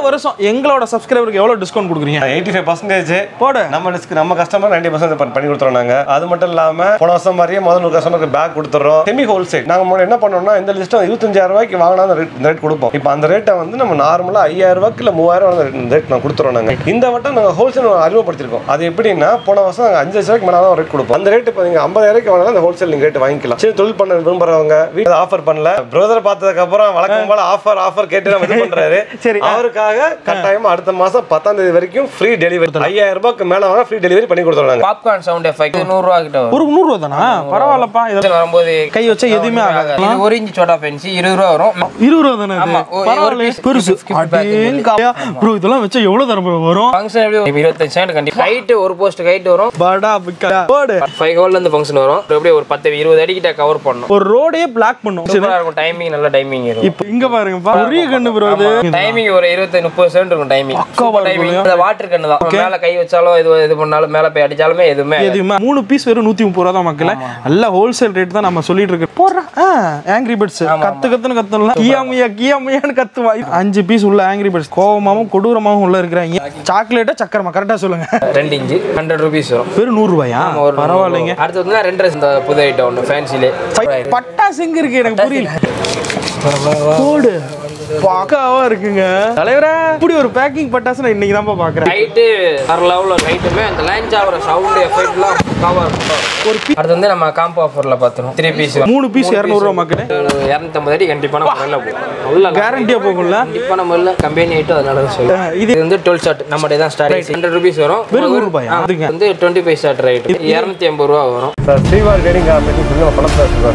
வருஷம் எங்களோட சப்ஸ்கிரைபருக்கு எவ்வளவு டிஸ்கவுண்ட் கொடுக்குறீங்க எயிட்டி ஃபைவ் பர்சன்டேஜ் போடு நம்ம டிஸ்க் நம்ம கஸ்டமர் நைன்டி பர்சன்ட் பண்ணி கொடுத்துறோம் நாங்க அது மட்டும் இல்லாம போன வருஷம் மாதிரியே முதல் ஒரு கஸ்டமருக்கு பேக் கொடுத்துறோம் செமி ஹோல்சேல் நாங்க முன்னாடி என்ன பண்ணோம்னா இந்த லிஸ்ட் இருபத்தஞ்சாயிரம் ரூபாய்க்கு வாங்கினா அந்த ரேட் ரேட் கொடுப்போம் இப்போ அந்த ரேட்டை வந்து நம்ம நார்மலா ஐயாயிரம் ரூபாய்க்கு இல்ல மூவாயிரம் அந்த ரேட் நான் கொடுத்துறோம் நாங்க இந்த வட்டம் நாங்க ஹோல்சேல் அறிமுகப்படுத்திருக்கோம் அது எப்படின்னா போன வருஷம் நாங்க அஞ்சு லட்சம் ரூபாய்க்கு மேலே தான் ரேட் கொடுப்போம் அந்த ரேட் இப்போ நீங்க ஐம்பதாயிரம் வாங்கினா அந்த ஹோல்சேல் நீங்க ரேட் வாங்கிக்கலாம் சரி தொழில் பண்ண விரும்புறவங்க வீட்டில் ஆஃபர் பண்ணல பிரதர் பார்த்ததுக்கு அப்புறம் வழக்கம் போல ஆஃபர் ஆஃபர் கேட்டு நம்ம இது பண்றாரு சரி. அவருக்காக கட்டாயமா அடுத்த மாசம் பத்தாம் தேதி வரைக்கும் ஃப்ரீ டெலிவரி ஐயாயிரம் ரூபாய்க்கு மேல வாங்க ஃப்ரீ டெலிவரி பண்ணி கொடுத்துருவோம் நாங்க பாப்கார்ன் சவுண்ட் எஃபெக்ட் நூறுரூவா கிட்ட வரும் ஒரு நூறுரூவா தானா பரவாயில்லப்பா இதில் இதுல வரும்போது கை வச்சா எதுவுமே ஆகாது இது ஒரு இன்ச் சோட்டா பென்சி இருபது ரூபா வரும் இருபது ரூபா தானே ஆமா, இது ஒரு- பரவாயில்ல ஒரு piece பெருசு gift pack ப்ரோ இதெல்லாம் வச்சா எவ்வளவு தரம் வரும் ஃபங்க்ஷன் எப்படி இருபத்தஞ்சு செகண்ட் கண்டிப்பா ஹைட் ஒரு போஸ்ட் ஹைட் வரும் படா பிக்கா போடு ஃபைவ் ஹோல்ல இருந்து ஃபங்க்ஷன் வரும் எப்படி ஒரு பத்து இருபது அடி கிட்ட கவர் பண்ணணும் ஒரு ரோடே பிளாக் பண்ணும் சூப்பரா இருக்கும் டைமிங் நல்ல டைமிங் இருக்கும் இப்போ இங்க பாருங்கப்பா பெரிய கண்ணு ப்ரோ அது டைமிங் ஒரு இருபத்தி முப்பது செகண்ட் இருக்கும் டைமிங் டைமிங் அந்த வாட்டர் கண்ணு தான் மேல கை வச்சாலும் இது இது பண்ணாலும் மேல போய் அடிச்சாலுமே எதுவுமே எதுவுமே மூணு பீஸ் வெறும் நூத்தி முப்பது ரூபா தான் மக்களே நல்ல ஹோல்சேல் ரேட் தான் நம்ம சொல்லிட்டு இருக்கோம் போடுறா ஆங்கிரி பேர்ட்ஸ் கத்து கத்துன்னு கத்தலாம் கியாமியா கியாமியான்னு கத்துவா அஞ்சு பீஸ் உள்ள ஆங்கிரி பேர்ட்ஸ் கோவமாவும் கொடூரமாவும் உள்ள இருக்கிறாங்க சாக்லேட்டா சக்கரமா கரெக்டா சொல்லுங்க ரெண்டு இன்ச்சு ஹண்ட்ரட் ருபீஸ் வரும் வெறும் நூறு ரூபாயா ஒரு பரவாயில்லைங்க அடுத்து வந்து ரெண்டு இந்த புது ஐட்டம் ஒன்று ஃபேன்சிலே பட்டாசு எங்க இருக்கு எனக்கு புரியல போடு பக்காவா இருக்குங்க தலைவரே இப்படி ஒரு பேக்கிங் பட்டாசு நான் இன்னைக்கு தான் பாக்குறேன் ஹைட்டு வேற லெவலில் ஹைட்டுமே அந்த லைன்ஸ் ஆகிற சவுண்டு எஃபெக்ட்லாம் கவர் ஒரு அடுத்து வந்து நம்ம காம்போ ஆஃபரில் பார்த்துருவோம் த்ரீ பீஸ் மூணு பீஸ் இரநூறுவா மக்களே இரநூத்தம்பது அடி கண்டிப்பான முறையில் போகும் நல்ல கேரண்டியா போகும்ல கண்டிப்பான முறையில் கம்பெனி ஐட்டம் அதனால தான் சொல்லுவேன் இது இது வந்து டுவெல் ஷாட் நம்மகிட்ட தான் ஸ்டார்ட் ஹண்ட்ரட் ருபீஸ் வரும் வெறும் நூறு ரூபாயா? ஆ, அதுங்க. வந்து டுவெண்ட்டி ஃபைவ் ஷாட் ரைட் இரநூத்தி ஐம்பது ரூபா வரும் சார் ஸ்ரீவார் ட்ரேடிங் காம்பெனி சொல்லி நம்ம பணம் சார்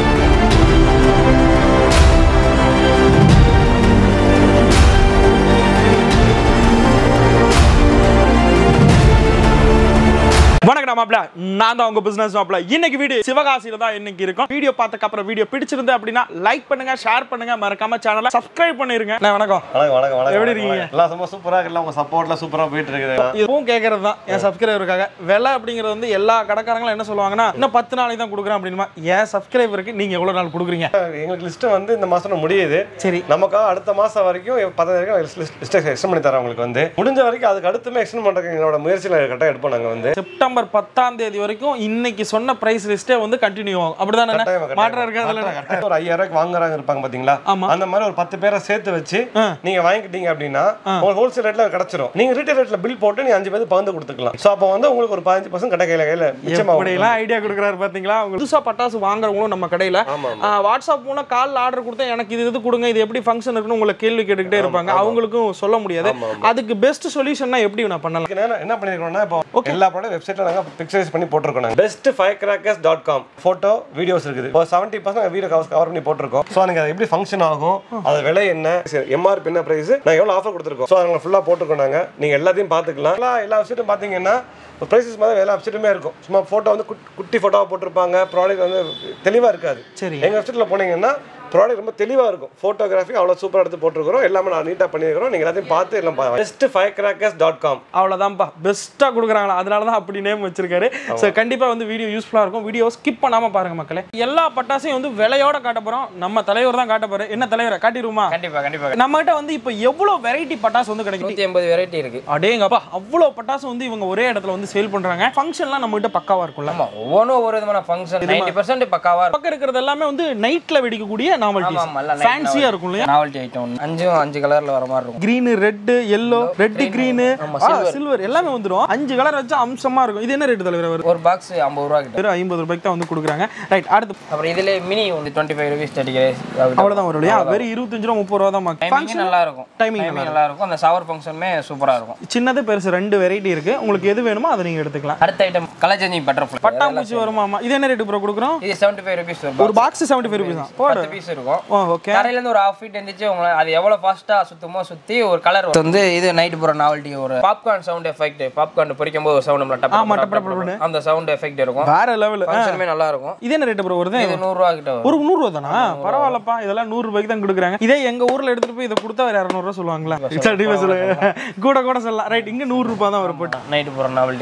வணக்கம் மாப்ள நான் தான் உங்க பிசினஸ் மாப்ள இன்னைக்கு வீடியோ சிவகாசியில தான் இன்னைக்கு இருக்கும் வீடியோ பார்த்ததுக்கு அப்புறம் வீடியோ பிடிச்சிருந்து அப்படின்னா லைக் பண்ணுங்க ஷேர் பண்ணுங்க மறக்காம சேனலை சப்ஸ்கிரைப் பண்ணிருங்க அண்ணா, வணக்கம் வணக்கம் வணக்கம் வணக்கம் எப்படி வணக்கம், இருக்கீங்க? வணக்கம். எல்லாம் ரொம்ப சூப்பரா இருக்குல்ல உங்க சப்போர்ட்ல சூப்பரா போயிட்டு இருக்குது இதுவும் கேட்கறது தான் என் சப்ஸ்கிரைபருக்காக விலை அப்படிங்கிறது வந்து எல்லா கடைக்காரங்களும் என்ன சொல்லுவாங்கன்னா இன்னும் பத்து நாளைக்கு தான் கொடுக்குறேன் அப்படின்னா என் சப்ஸ்கிரைபருக்கு நீங்க எவ்வளவு நாள் கொடுக்குறீங்க எங்களுக்கு லிஸ்ட் வந்து இந்த மாசம் முடியுது சரி நமக்காக அடுத்த மாசம் வரைக்கும் பதினஞ்சு வரைக்கும் லிஸ்ட் எக்ஸ்டெண்ட் பண்ணி தரேன் உங்களுக்கு வந்து முடிஞ்ச வரைக்கும் அதுக்கு அடுத்துமே எக்ஸ்டெண்ட் பண்றதுக்கு எங்களோட முயற்சியில் கரெக்டாக எடுப்போம் நாங்க வந்து செப்டம்பர் பத்தாம் தேதி வரைக்கும் இன்னைக்கு சொன்ன பிரைஸ் லிஸ்டே வந்து கண்டினியூ ஆகும் அப்படிதானே கட்டாயமா, கட்டாயமா. மாற்றம் இருக்கு அதுல கட்டாயம், கட்டாயம். ஒரு ஐயாயிரம் ரூபாய்க்கு வாங்குறாங்க இருப்பாங்க பாத்தீங்களா ஆமா. அந்த மாதிரி ஒரு பத்து பேரை சேர்த்து வச்சு ஆ. நீங்க வாங்கிக்கிட்டீங்க அப்படின்னா உங்களுக்கு ஹோல்சேல் ரேட்ல கிடைச்சிரும் நீங்க ரீட்டைல் ரேட்ல பில் போட்டு நீங்க அஞ்சு பேருக்கு பகிர்ந்து கொடுத்துக்கலாம் சோ அப்போ வந்து உங்களுக்கு ஒரு பதினஞ்சு பர்சன்ட் கடை கையில கையில மிச்சமாகும் எப்படிலாம் ஐடியா கொடுக்குறாரு பாத்தீங்களா அவங்க புதுசா பட்டாசு வாங்குறவங்களும் நம்ம கடையில ஆமா, ஆ, வாட்ஸ்அப் மூலம் கால் ஆர்டர் கொடுத்தா எனக்கு இது இது கொடுங்க இது எப்படி ஃபங்க்ஷன் இருக்குன்னு உங்களை கேள்வி கேட்டுக்கிட்டே இருப்பாங்க அவங்களுக்கும் சொல்ல முடியாது அதுக்கு பெஸ்ட் சொல்யூஷன்னா எப்படி நான் பண்ணலாம் இதுக்கு என்ன- என்ன பண்ணிருக்கோம்னா இப்போ எல்லா ப்ராடக்ட் வெப்சைட்ல நாங்க பிக்சரைஸ் பண்ணி போட்டிருக்கோம் நாங்க best five crackers dot com photo videos இருக்குது இப்போ seventy percent video cover cover பண்ணி போட்டிருக்கோம் ஸோ எனக்கு அது எப்படி ஃபங்க்ஷன் ஆகும் அது விலை என்ன எம்ஆர்பி என்ன பிரைஸ் நான் எவ்வளோ ஆஃபர் கொடுத்துருக்கோம் ஸோ நாங்கள் ஃபுல்லாக போட்டிருக்கோம் நாங்க நீங்க எல்லாத்தையும் பார்த்துக்கலாம் எல்லா எல்லா வெப்சைட்டும் பார்த்தீங்கன்னா ப்ரைஸஸ் மாதிரி எல்லா வெப்சைட்டுமே இருக்கும் சும்மா ஃபோட்டோ வந்து குட்- குட்டி ஃபோட்டோவாக போட்டிருப்பாங்க ப்ராடக்ட் வந்து தெளிவாக இருக்காது சரி எங்கள் வெப்சைட்டில் போனீங்கன்னா ப்ராடக்ட் ரொம்ப தெளிவாக இருக்கும் ஃபோட்டோகிராஃபி அவ்வளோ சூப்பராக எடுத்து போட்டிருக்கிறோம் எல்லாமே நான் நீட்டாக பண்ணியிருக்கிறோம் நீங்கள் எல்லாத்தையும் பார்த்து எல்லாம் best five crackers dot com அவ்வளோதான்ப்பா பெஸ்ட்டாக கொடுக்குறாங்களா அதனால தான் அப்படி நேம் வச்சிருக்காரு ஸோ கண்டிப்பாக வந்து வீடியோ யூஸ்ஃபுல்லாக இருக்கும் வீடியோ ஸ்கிப் பண்ணாமல் பாருங்க மக்களே எல்லா பட்டாசையும் வந்து விலையோட காட்ட போகிறோம் நம்ம தலைவர் தான் காட்ட போறாரு என்ன தலைவரை காட்டிடுவோமா கண்டிப்பா கண்டிப்பா நம்மகிட்ட வந்து இப்போ எவ்வளோ வெரைட்டி பட்டாசு வந்து கிடைக்கும் நூற்றி எண்பது வெரைட்டி இருக்கு அடேங்கப்பா அவ்வளோ பட்டாசு வந்து இவங்க ஒரே இடத்துல வந்து சேல் பண்றாங்க ஃபங்க்ஷன்லாம் நம்ம கிட்ட பக்காவா இருக்கும்ல ஆமா ஒவ்வொன்றும் ஒவ்வொரு விதமான ஃபங்க்ஷன் நைன்டி பர்சன்ட் பக்காவா இருக்கும் பக்கம் இருக்கிறது எல்லாமே வந்து நைட்ல வெடிக்கக்கூடிய ஆமா ஆமா நாவல்டிஸ் எல்லாம் ஃபேன்சியா இருக்கும் இல்லையா நாவல்ட்டி ஐட்டம் அஞ்சும் அஞ்சு கலர்ல வர மாதிரி இருக்கும் green red yellow red green silver எல்லாமே வந்துடும் அஞ்சு கலர் வச்சு அம்சமா இருக்கும் இது என்ன ரேட் தலைவர் வரும் ஒரு பாக்ஸ் ஐம்பது ரூபா கிட்ட வெறும் ஐம்பது ரூபாய்க்கு தான் வந்து கொடுக்குறாங்க ரைட் அடுத்து அப்புறம் இதுல மினி வந்து டுவெண்ட்டி ஃபைவ் ருபீஸ் தேர்ட்டி அவ்வளவுதான் வரும் இல்லையா வெறும் இருபத்தஞ்சு ரூபா முப்பது ரூபா தான் டைமிங் ஃபங்க்ஷன் நல்லா இருக்கும் Timing டைமிங் நல்லா இருக்கும் அந்த ஷவர் ஃபங்க்ஷனுமே சூப்பரா இருக்கும் சின்னது பெருசு ரெண்டு வெரைட்டி இருக்கு உங்களுக்கு எது வேணுமோ அதை நீங்க எடுத்துக்கலாம் அடுத்த ஐட்டம் கலர் சேஞ்சிங் பட்டர்ஃப்ளை பட்டாம்பூச்சி வருமாமா இது என்ன ரேட்டு ப்ரோ கொடுக்குறோம் இது செவன்ட்டி ஃபைவ் ருபீஸ் ஒரு வரும் பாக்ஸ் செவன்டி ஃபைவ் ருபீஸ் தான் போடு பத்து பீஸ் இருக்கும் ஓ ஓகே தரையில இருந்து ஒரு ஹாஃப் ஃபீட் இருந்துச்சு உங்களை அது எவ்வளவு ஃபாஸ்டா சுத்துமோ சுத்தி ஒரு கலர் வந்து இது நைட் போற நாவல்ட்டி ஒரு பாப்கார்ன் சவுண்ட் எஃபெக்ட் பாப்கார்ன் பொரிக்கும் போது ஒரு சவுண்ட் ஆமா, டப் டப் டப் அந்த சவுண்ட் எஃபெக்ட் இருக்கும் வேற லெவல் ஃபங்க்ஷனுமே நல்லா இருக்கும் இது என்ன ரேட் ப்ரோ வருது இது நூறு ரூபா கிட்ட வரும் ஒரு நூறு ரூபா தானா பரவாயில்லப்பா இதெல்லாம் நூறு ரூபாய்க்கு தான் கொடுக்குறாங்க இதே எங்க ஊர்ல எடுத்துட்டு போய் இதை கொடுத்தா வேற இரநூறுவா சொல்லுவாங்களா சரி சொல்லுங்க கூட கூட சொல்லலாம் ரைட் இங்க நூறு ரூபாய் தான் வரும் போட்டு நைட் போற நாவல்ட்டி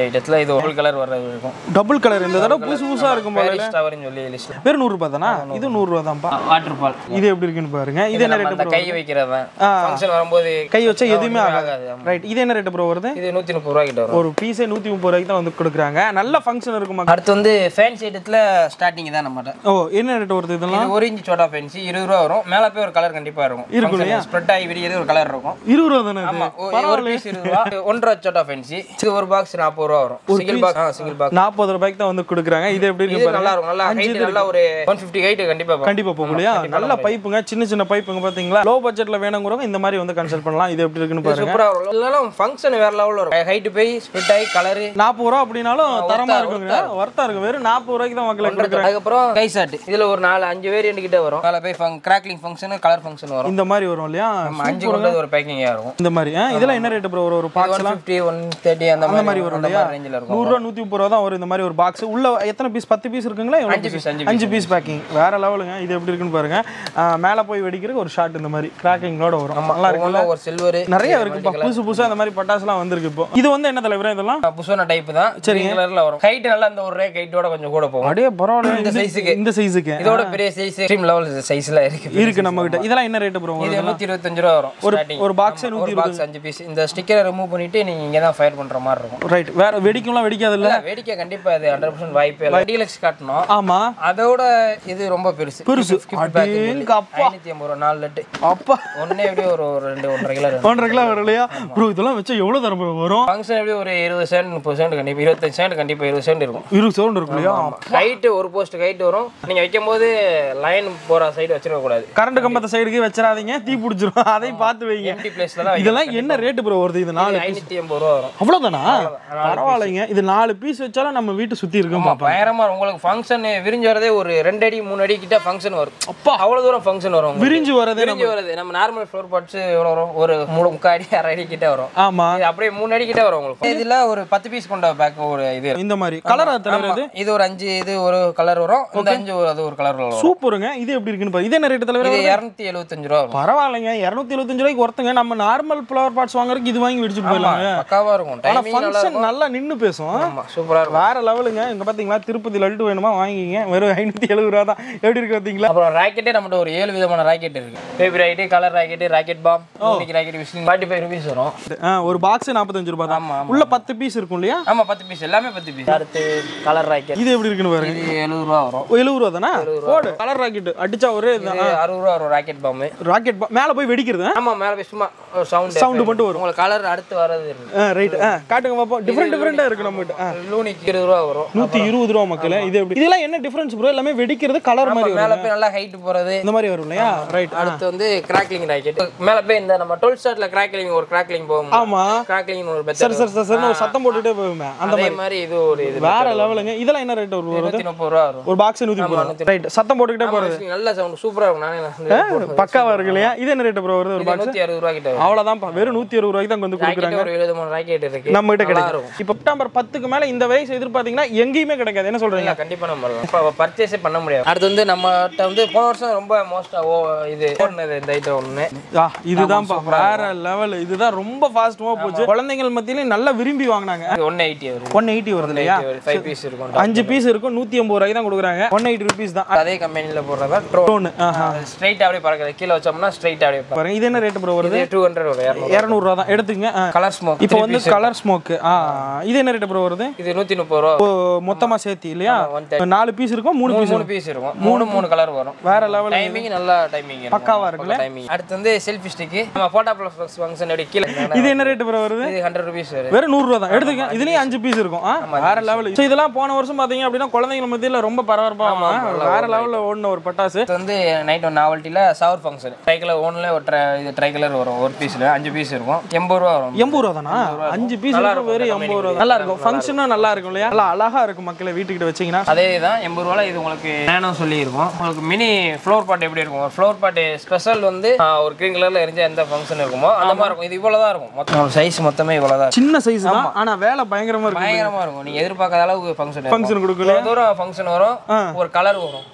ஐட்டத்தில் இது ஒரு கலர் வர்றது இருக்கும் டபுள் கலர் இந்த தடவை புதுசு புதுசா இருக்கும் போல பேரிஸ் டவர்னு சொல்லி லிஸ்ட் வெறும் நூறுரூபா தானா இது நூறுரூவா தான்ப்பா வாட்டர் ஃபால் இது எப்படி இருக்குன்னு பாருங்க இது என்ன நம்ம ரேட் அந்த கை வைக்கிறது தான் ஃபங்க்ஷன் வரும்போது கை வச்சா எதுவுமே ஆகாது ஆகாது ஆமா. ரைட் இது என்ன ரேட் ப்ரோ வருது இது நூற்றி முப்பது ரூபா கிட்ட வரும் ஒரு பீஸே நூற்றி முப்பது ரூபாய்க்கு தான் வந்து கொடுக்குறாங்க நல்ல ஃபங்க்ஷன் இருக்குமா அடுத்து வந்து ஃபேன்சி ஐட்டத்தில் ஸ்டார்டிங் தான் நம்மகிட்ட ஓ என்ன ரேட் வருது இதெல்லாம் இது ஒரு இன்ச் சோட்டா ஃபேன்சி இருபது ரூபா வரும் மேலே போய் ஒரு கலர் கண்டிப்பாக இருக்கும் இருக்கும் ஸ்ப்ரெட் ஆகி விடியது ஒரு கலர் இருக்கும் இருபது ரூபா தானே இது ஆமா ஒ- ஒரு பீஸ் இருபது ரூபா ஒன்றரை சோட்டா ஃபேன்சி இது ஒரு பாக்ஸ் நாற்பது ரூபா வரும் சிங்கிள் பாக்ஸ் ஆ சிங்கிள் பாக்ஸ் நாற்பது ரூபாய்க்கு தான் வந்து கொடுக்குறாங்க இது எப்படி இது இருக்கு நல்லா பாருங்க இருக்கும் நல்லா ஹைட் நல்லா ஒரு ஒன் ஃபிஃப்டி ஹைட் கண்டிப்பாக வரும். கண்டிப்பா போகும் இல்லையா நல்ல பைப்புங்க சின்ன சின்ன பைப்புங்க பாத்தீங்களா லோ பட்ஜெட்ல வேணுங்கிறவங்க இந்த மாதிரி வந்து கன்சல்ட் பண்ணலாம் இது எப்படி இருக்குன்னு பாருங்க சூப்பரா வரும் இதெல்லாம் ஃபங்க்ஷன் வேற லெவலில் இருக்கும் ஹைட் போய் ஸ்ப்ரெட் ஆகி கலரு நாற்பது ரூபா அப்படின்னாலும் தரமா இருக்குங்க ஒர்த்தா இருக்கு வெறும் நாற்பது ரூபாய்க்கு தான் மக்களுக்கு கொடுக்குறாங்க அதுக்கப்புறம் கை சாட்டு இதுல ஒரு நாலு அஞ்சு வேரியன்ட் கிட்ட வரும் மேலே போய் கிராக்லிங் ஃபங்க்ஷன் கலர் ஃபங்க்ஷன் வரும் இந்த மாதிரி வரும் இல்லையா நம்ம அஞ்சு கொண்டது ஒரு பேக்கிங்காக இருக்கும் இந்த மாதிரி ஆ, இதெல்லாம் என்ன ரேட் ப்ரோ ஒரு ஒரு box one fifty one thirty அந்த அந்த மாதிரி மாதிரி வரும் அந்த இல்லையா மாதிரி ரேஞ்சில் இருக்கும் நூறுரூவா நூற்றி முப்பது ரூபா தான் வரும் இந்த மாதிரி ஒரு பாக்ஸ் உள்ள எத்தனை பீஸ் பத்து பீஸ் இருக்குங்களா எவ்வளவு அஞ்சு piece? பீஸ் அஞ்சு அஞ்சு பீஸ் பேக்கிங் வேற லெவலுங்க இது எப்படி இருக்குன்னு பாருங்க ஆ, மேல போய் வெடிக்கிறதுக்கு ஒரு ஷாட் இந்த மாதிரி கிராக்கிங்கோட வரும் நல்லா இருக்கு ஒவ்வொன்றும் ஒரு சில்வர் நிறைய இருக்குப்பா புதுசு புதுசா இந்த மாதிரி பட்டாசுலாம் வந்திருக்கு இப்போ இது வந்து என்ன தலைவரா இதெல்லாம் புஷோன டைப் தான் சரி கலர்ல வரும் ஹைட் நல்லா இந்த ஒரு ரேக் ஹைட்டோட கொஞ்சம் கூட போகும் அப்படியே பரவாயில்ல இந்த இது- சைஸுக்கு இந்த சைஸுக்கு இதோட பெரிய சைஸ் எக்ஸ்ட்ரீம் லெவல் சைஸ்ல இருக்கு இருக்கு நம்ம கிட்ட இதெல்லாம் என்ன ரேட் ப்ரோ இது நூத்தி இருபத்தஞ்சு ரூபா வரும் ஒரு starting. ஒரு பாக்ஸே ஆமா, நூற்றி ஒரு பாக்ஸ் அஞ்சு பீஸ் இந்த ஸ்டிக்கரை ரிமூவ் பண்ணிட்டு நீங்க இங்க தான் ஃபயர் பண்ற மாதிரி இருக்கும் ரைட் வேற வெடிக்கும்லாம் வெடிக்காது இல்ல இல்ல, வேடிக்கை கண்டிப்பா இது ஹண்ட்ரட் பர்சன்ட் வாய்ப்பே இல்லை டீலக்ஸ் காட்டணும் ஆமா அதோட இது ரொம்ப பெருசு பெருசு. அடேங்கப்பா. ஐநூத்தி ஐம்பது ரூபா நாலு லட்டு அப்பா ஒன்னே எப்படியும் ஒரு ஒரு ரெண்டு ஒன்றரை கிலோ இருக்கும் ஒன்றரை கிலோ வரும் இல்லையா ப்ரோ இதெல்லாம் வச்சா எவ்வளவு தரம் bro வரும் ஃபங்க்ஷன் எப்படி ஒரு இருபது சென்ட் முப்பது சென்ட் கண்டிப்பா இருபத்தஞ்சு சென்ட் கண்டிப்பா இருபது சென்ட் இருக்கும் இருபது சவுண்ட் இருக்கும் இல்லையா ஹைட்டு ஒரு போஸ்ட் ஹைட் வரும் நீங்க வைக்கும் போது லைன் போற சைடு வச்சிருக்க கூடாது கரண்ட் கம்பத்தை சைடுக்கு வச்சிடாதீங்க தீ பிடிச்சிரும் அதையும் பார்த்து வைங்க எம்டி பிளேஸ்ல தான் இதெல்லாம் என்ன ரேட்டு ப்ரோ வருது இது நாலு ஐநூத்தி எண்பது ரூபா வரும் அவ்வளவுதானா பரவாயில்லைங்க இது நாலு பீஸ் வச்சாலும் நம்ம வீட்டை சுத்தி இருக்கும் பாப்பா பயங்கரமா இருக்கும். உங்களுக்கு ஃபங்க்ஷன் விரிஞ்சு வரதே ஒரு ரெண்டு அடி மூணு அடி கிட்ட ஃபங்க்ஷன் வரும் அப்பா. அவ்வளவு தூரம் ஃபங்க்ஷன் வரும் உங்களுக்கு. விரிஞ்சு வரதே விரிஞ்சு வருது நம்ம நார்மல் ஃப்ளோர் பார்ட்ஸ் எவ்வளோ வரும் ஒரு மூணு முக்கால் அடி அரை அடி கிட்ட வரும் ஆமா இது அப்படியே மூணு அடி கிட்ட வரும் உங்களுக்கு இதுல ஒரு பத்து பீஸ் கொண்ட பேக் ஒரு இது இருக்கும். இந்த மாதிரி கலர் தலைவர் ஆமா. இது ஒரு அஞ்சு இது ஒரு கலர் வரும் இந்த அஞ்சு ஒரு அது ஒரு கலர் வரும் சூப்பருங்க இது எப்படி இருக்குன்னு பாரு இது என்ன ரேட்டு தலைவர் இது இரநூத்தி எழுபத்தஞ்சு ரூபா வரும் பரவாயில்லைங்க இரநூத்தி எழுபத்தஞ்சு ரூபாய்க்கு ஒருத்தங்க நம்ம நார்மல் ஃப்ளவர் பார்ட்ஸ் வாங்குறதுக்கு இது வாங்கி வெடிச்சுட்டு போயிடலாங்க பக்காவா இருக்கும் ஆனா டைமிங் நல்லா ஃபங்க்ஷன் நல்லா நின்னு பேசும் ஆமா சூப்பரா இருக்கும் வேற லெவலுங்க இங்க பாத்தீங்களா திருப்பதி லட்டு வேணுமா வாங்கிக்கிங்க வெறும் ஐநூத்தி எழுபது ரூபா தான் எப்படி இருக்கு பாத்தீங்களா அப்புறம் ராக்கெட்டே நம்மகிட்ட ஒரு ஏழு விதமான ராக்கெட் இருக்கு baby rocket colour rocket rocket bomb இன்னைக்கு rocket whistling forty five rupees வரும் ஆ, ஒரு பாக்ஸ் நாற்பத்தஞ்சு ரூபாய் தான் ஆமா, உள்ள பத்து பீஸ் இருக்கும் இல்லையா ஆமா பத்து பீஸ் எல்லாமே பத்து பீஸ் அடுத்து கலர் ராக்கெட் இது எப்படி இருக்குன்னு பாருங்க இது எழுபது ரூபா வரும் ஓ, எழுபது ரூபா தானே போடு கலர் ராக்கெட் அடிச்சா ஒரே இதுதான் இது அறுபது ரூபா வரும் ராக்கெட் பாம்பு ராக்கெட் மேல போய் வெடிக்கிறது ஆமா மேல போய் சும்மா சவுண்ட் Sound மட்டும் வரும். உங்களுக்கு கலர் அடுத்து வர்றது இருக்கு ரைட் காட்டுங்க பாப்போம் டிஃப்ரெண்ட் டிஃப்ரெண்டா இருக்கு நம்ம கிட்ட லூனிக்கு இருபது ரூபா வரும் நூத்தி இருபது ரூபா மக்களே இது எப்படி இதெல்லாம் என்ன டிஃபரன்ஸ் ப்ரோ எல்லாமே வெடிக்கிறது கலர் மாதிரி வரும் மேல போய் நல்லா ஹைட் போறது இந்த மாதிரி வரும் இல்லையா ரைட் அடுத்து வந்து கிராக்லிங் ராக்கெட் மேல போய் இந்த நம்ம டுவெல் ஸ்டார்ட்ல கிராக்லிங் ஒரு கிராக்லிங் போகும் ஆமா கிராக்லிங் ஒரு சரி மெத்தட் சரி சரி சரி ஒரு சத்தம் போட்டுட்டே போகுமே அந்த அதே மாதிரி இது ஒரு இது வேற லெவலுங்க இதெல்லாம் என்ன ரேட் வரும் நூத்தி முப்பது ரூபா வரும் ஒரு பாக்ஸ் நூத்தி முப்பது ரைட் சத்தம் போட்டுக்கிட்டே போறது நல்ல சவுண்ட் சூப்பரா இருக்கும் நானே நான் பக்காவா இருக்கு இல்லையா இது என்ன ரேட் ப்ரோ வருது ஒரு பாக்ஸ் நூத்தி அறுபது ரூபா கிட்ட வரும் அவ்வளவுதான்ப்பா வெறும் நூத்தி அறுபது ரூபாய்க்கு தான் வந்து கொடுக்குறாங்க ராக்கெட் ஒரு எழுபது மூணு ராக்கெட் இருக்கு நம்ம கிட்ட நல்லா கிடைக்கும் இருக்கும் இப்போ செப்டம்பர் பத்துக்கு மேல இந்த வயசு எதிர்பார்த்தீங்கன்னா எங்கேயுமே கிடைக்காது என்ன சொல்றீங்க இல்ல, கண்டிப்பா நம்ம இப்போ பர்ச்சேஸே பண்ண முடியாது அடுத்து வந்து நம்மகிட்ட வந்து போன வருஷம் ரொம்ப மோஸ்டா ஓ இது ஓடுனது இந்த ஐட்டம் ஒண்ணு ஆ இதுதான்ப்பா வேற லெவல் இதுதான் ரொம்ப ஃபாஸ்டமா போச்சு குழந்தைகள் மத்தியில நல்லா விரும்பி வாங்கினாங்க இது ஒன் எயிட்டி வரும் ஒன் எயிட்டி வருது இல்லையா ஃபைவ் பீஸ் இருக்கும் அஞ்சு பீஸ் இருக்கும் நூத்தி ஐம்பது ரூபாய்க்கு தான் கொடுக்குறாங்க ஒன் எயிட்டி ருபீஸ் தான் அதே கம்பெனில போடுறதா ட்ரோன் ஒன்று ஆஹா ஸ்ட்ரைட் அப்படியே பறக்குது கீழே வச்சோம்னா ஸ்ட்ரைட் அப்படியே பறக்குது. பாருங்க இது என்ன ரேட் ப்ரோ வருது இது டூ ஹண்ட்ரட் வரும் இரநூறு இரநூறுவா தான் எடுத்துங்க ஆ. கலர் ஸ்மோக் இப்போ வந்து கலர் ஸ்மோக்கு ஆ இது என்ன ரேட் ப்ரோ வருது இது நூத்தி முப்பது ரூபா இப்போ மொத்தமா சேர்த்து இல்லையா one நாலு பீஸ் இருக்கும் மூணு பீஸ் மூணு பீஸ் இருக்கும் மூணு மூணு கலர் வரும் வேற லெவல் டைமிங் நல்லா டைமிங் பக்காவா இருக்குல்ல? டைமிங் அடுத்து வந்து செல்ஃபி ஸ்டிக் நம்ம போட்டோ ப்ளஸ் ஃபங்க்ஷன் அப்படி கீழே இது என்ன ரேட் ப்ரோ வருது இது ஹண்ட்ரட் ருபீஸ் வரும் வெறும் நூறுரூவா தான் எடுத்துக்க இதுலயும் அஞ்சு பீஸ் இருக்கும் ஆ, வேற லெவல் ஸோ இதெல்லாம் போன வருஷம் பாத்தீங்க அப்படின்னா குழந்தைங்க மத்தியில ரொம்ப பரபரப்பா வேற லெவல்ல ஓடின ஒரு பட்டாசு இது வந்து நைட் ஒன் நாவல்ட்டியில் சவர் ஃபங்க்ஷன் ட்ரை கலர் ஒன்ல ஒரு ட்ரை இது ட்ரை கலர் வரும் ஒரு பீஸில் அஞ்சு பீஸ் இருக்கும் எண்பது ரூபா வரும் எண்பது ரூபா தானா அஞ்சு பீஸ் வெறும் எண்பது ரூபா நல்லா இருக்கும் ஃபங்க்ஷனும் நல்லா இருக்கும் இல்லையா நல்லா அழகா இருக்கும் மக்களை வீட்டுக்கிட்ட வச்சீங்கன்னா அதே தான் எண்பது ரூபால இது உங்களுக்கு நேனோ சொல்லி இருக்கும் உங்களுக்கு மினி ஃப்ளோர் பாட் எப்படி இருக்கும் ஒரு ஃப்ளோர் பாட் ஸ்பெஷல் வந்து ஆ, ஒரு கிரீன் கலர்ல எரிஞ்ச எந்த ஃபங்க்ஷன் இருக்குமோ அந்த மாதிரி இருக்கும் இது இவ்வளோ தான் இருக்கும் மொத்தம் சைஸ் மொத்தமே இவ்வளோ தான் சின்ன சைஸ் தான் ஆனா வேலை பயங்கரமா இருக்கும் பயங்கரமா இருக்கும் நீங்க எதிர்பார்க்காத அளவுக்கு ஃபங்க்ஷன் ஃபங்க்ஷன் கொடுக்கல தூரம் ஃபங்க்ஷன் வரும் ஒரு கலர் வரும்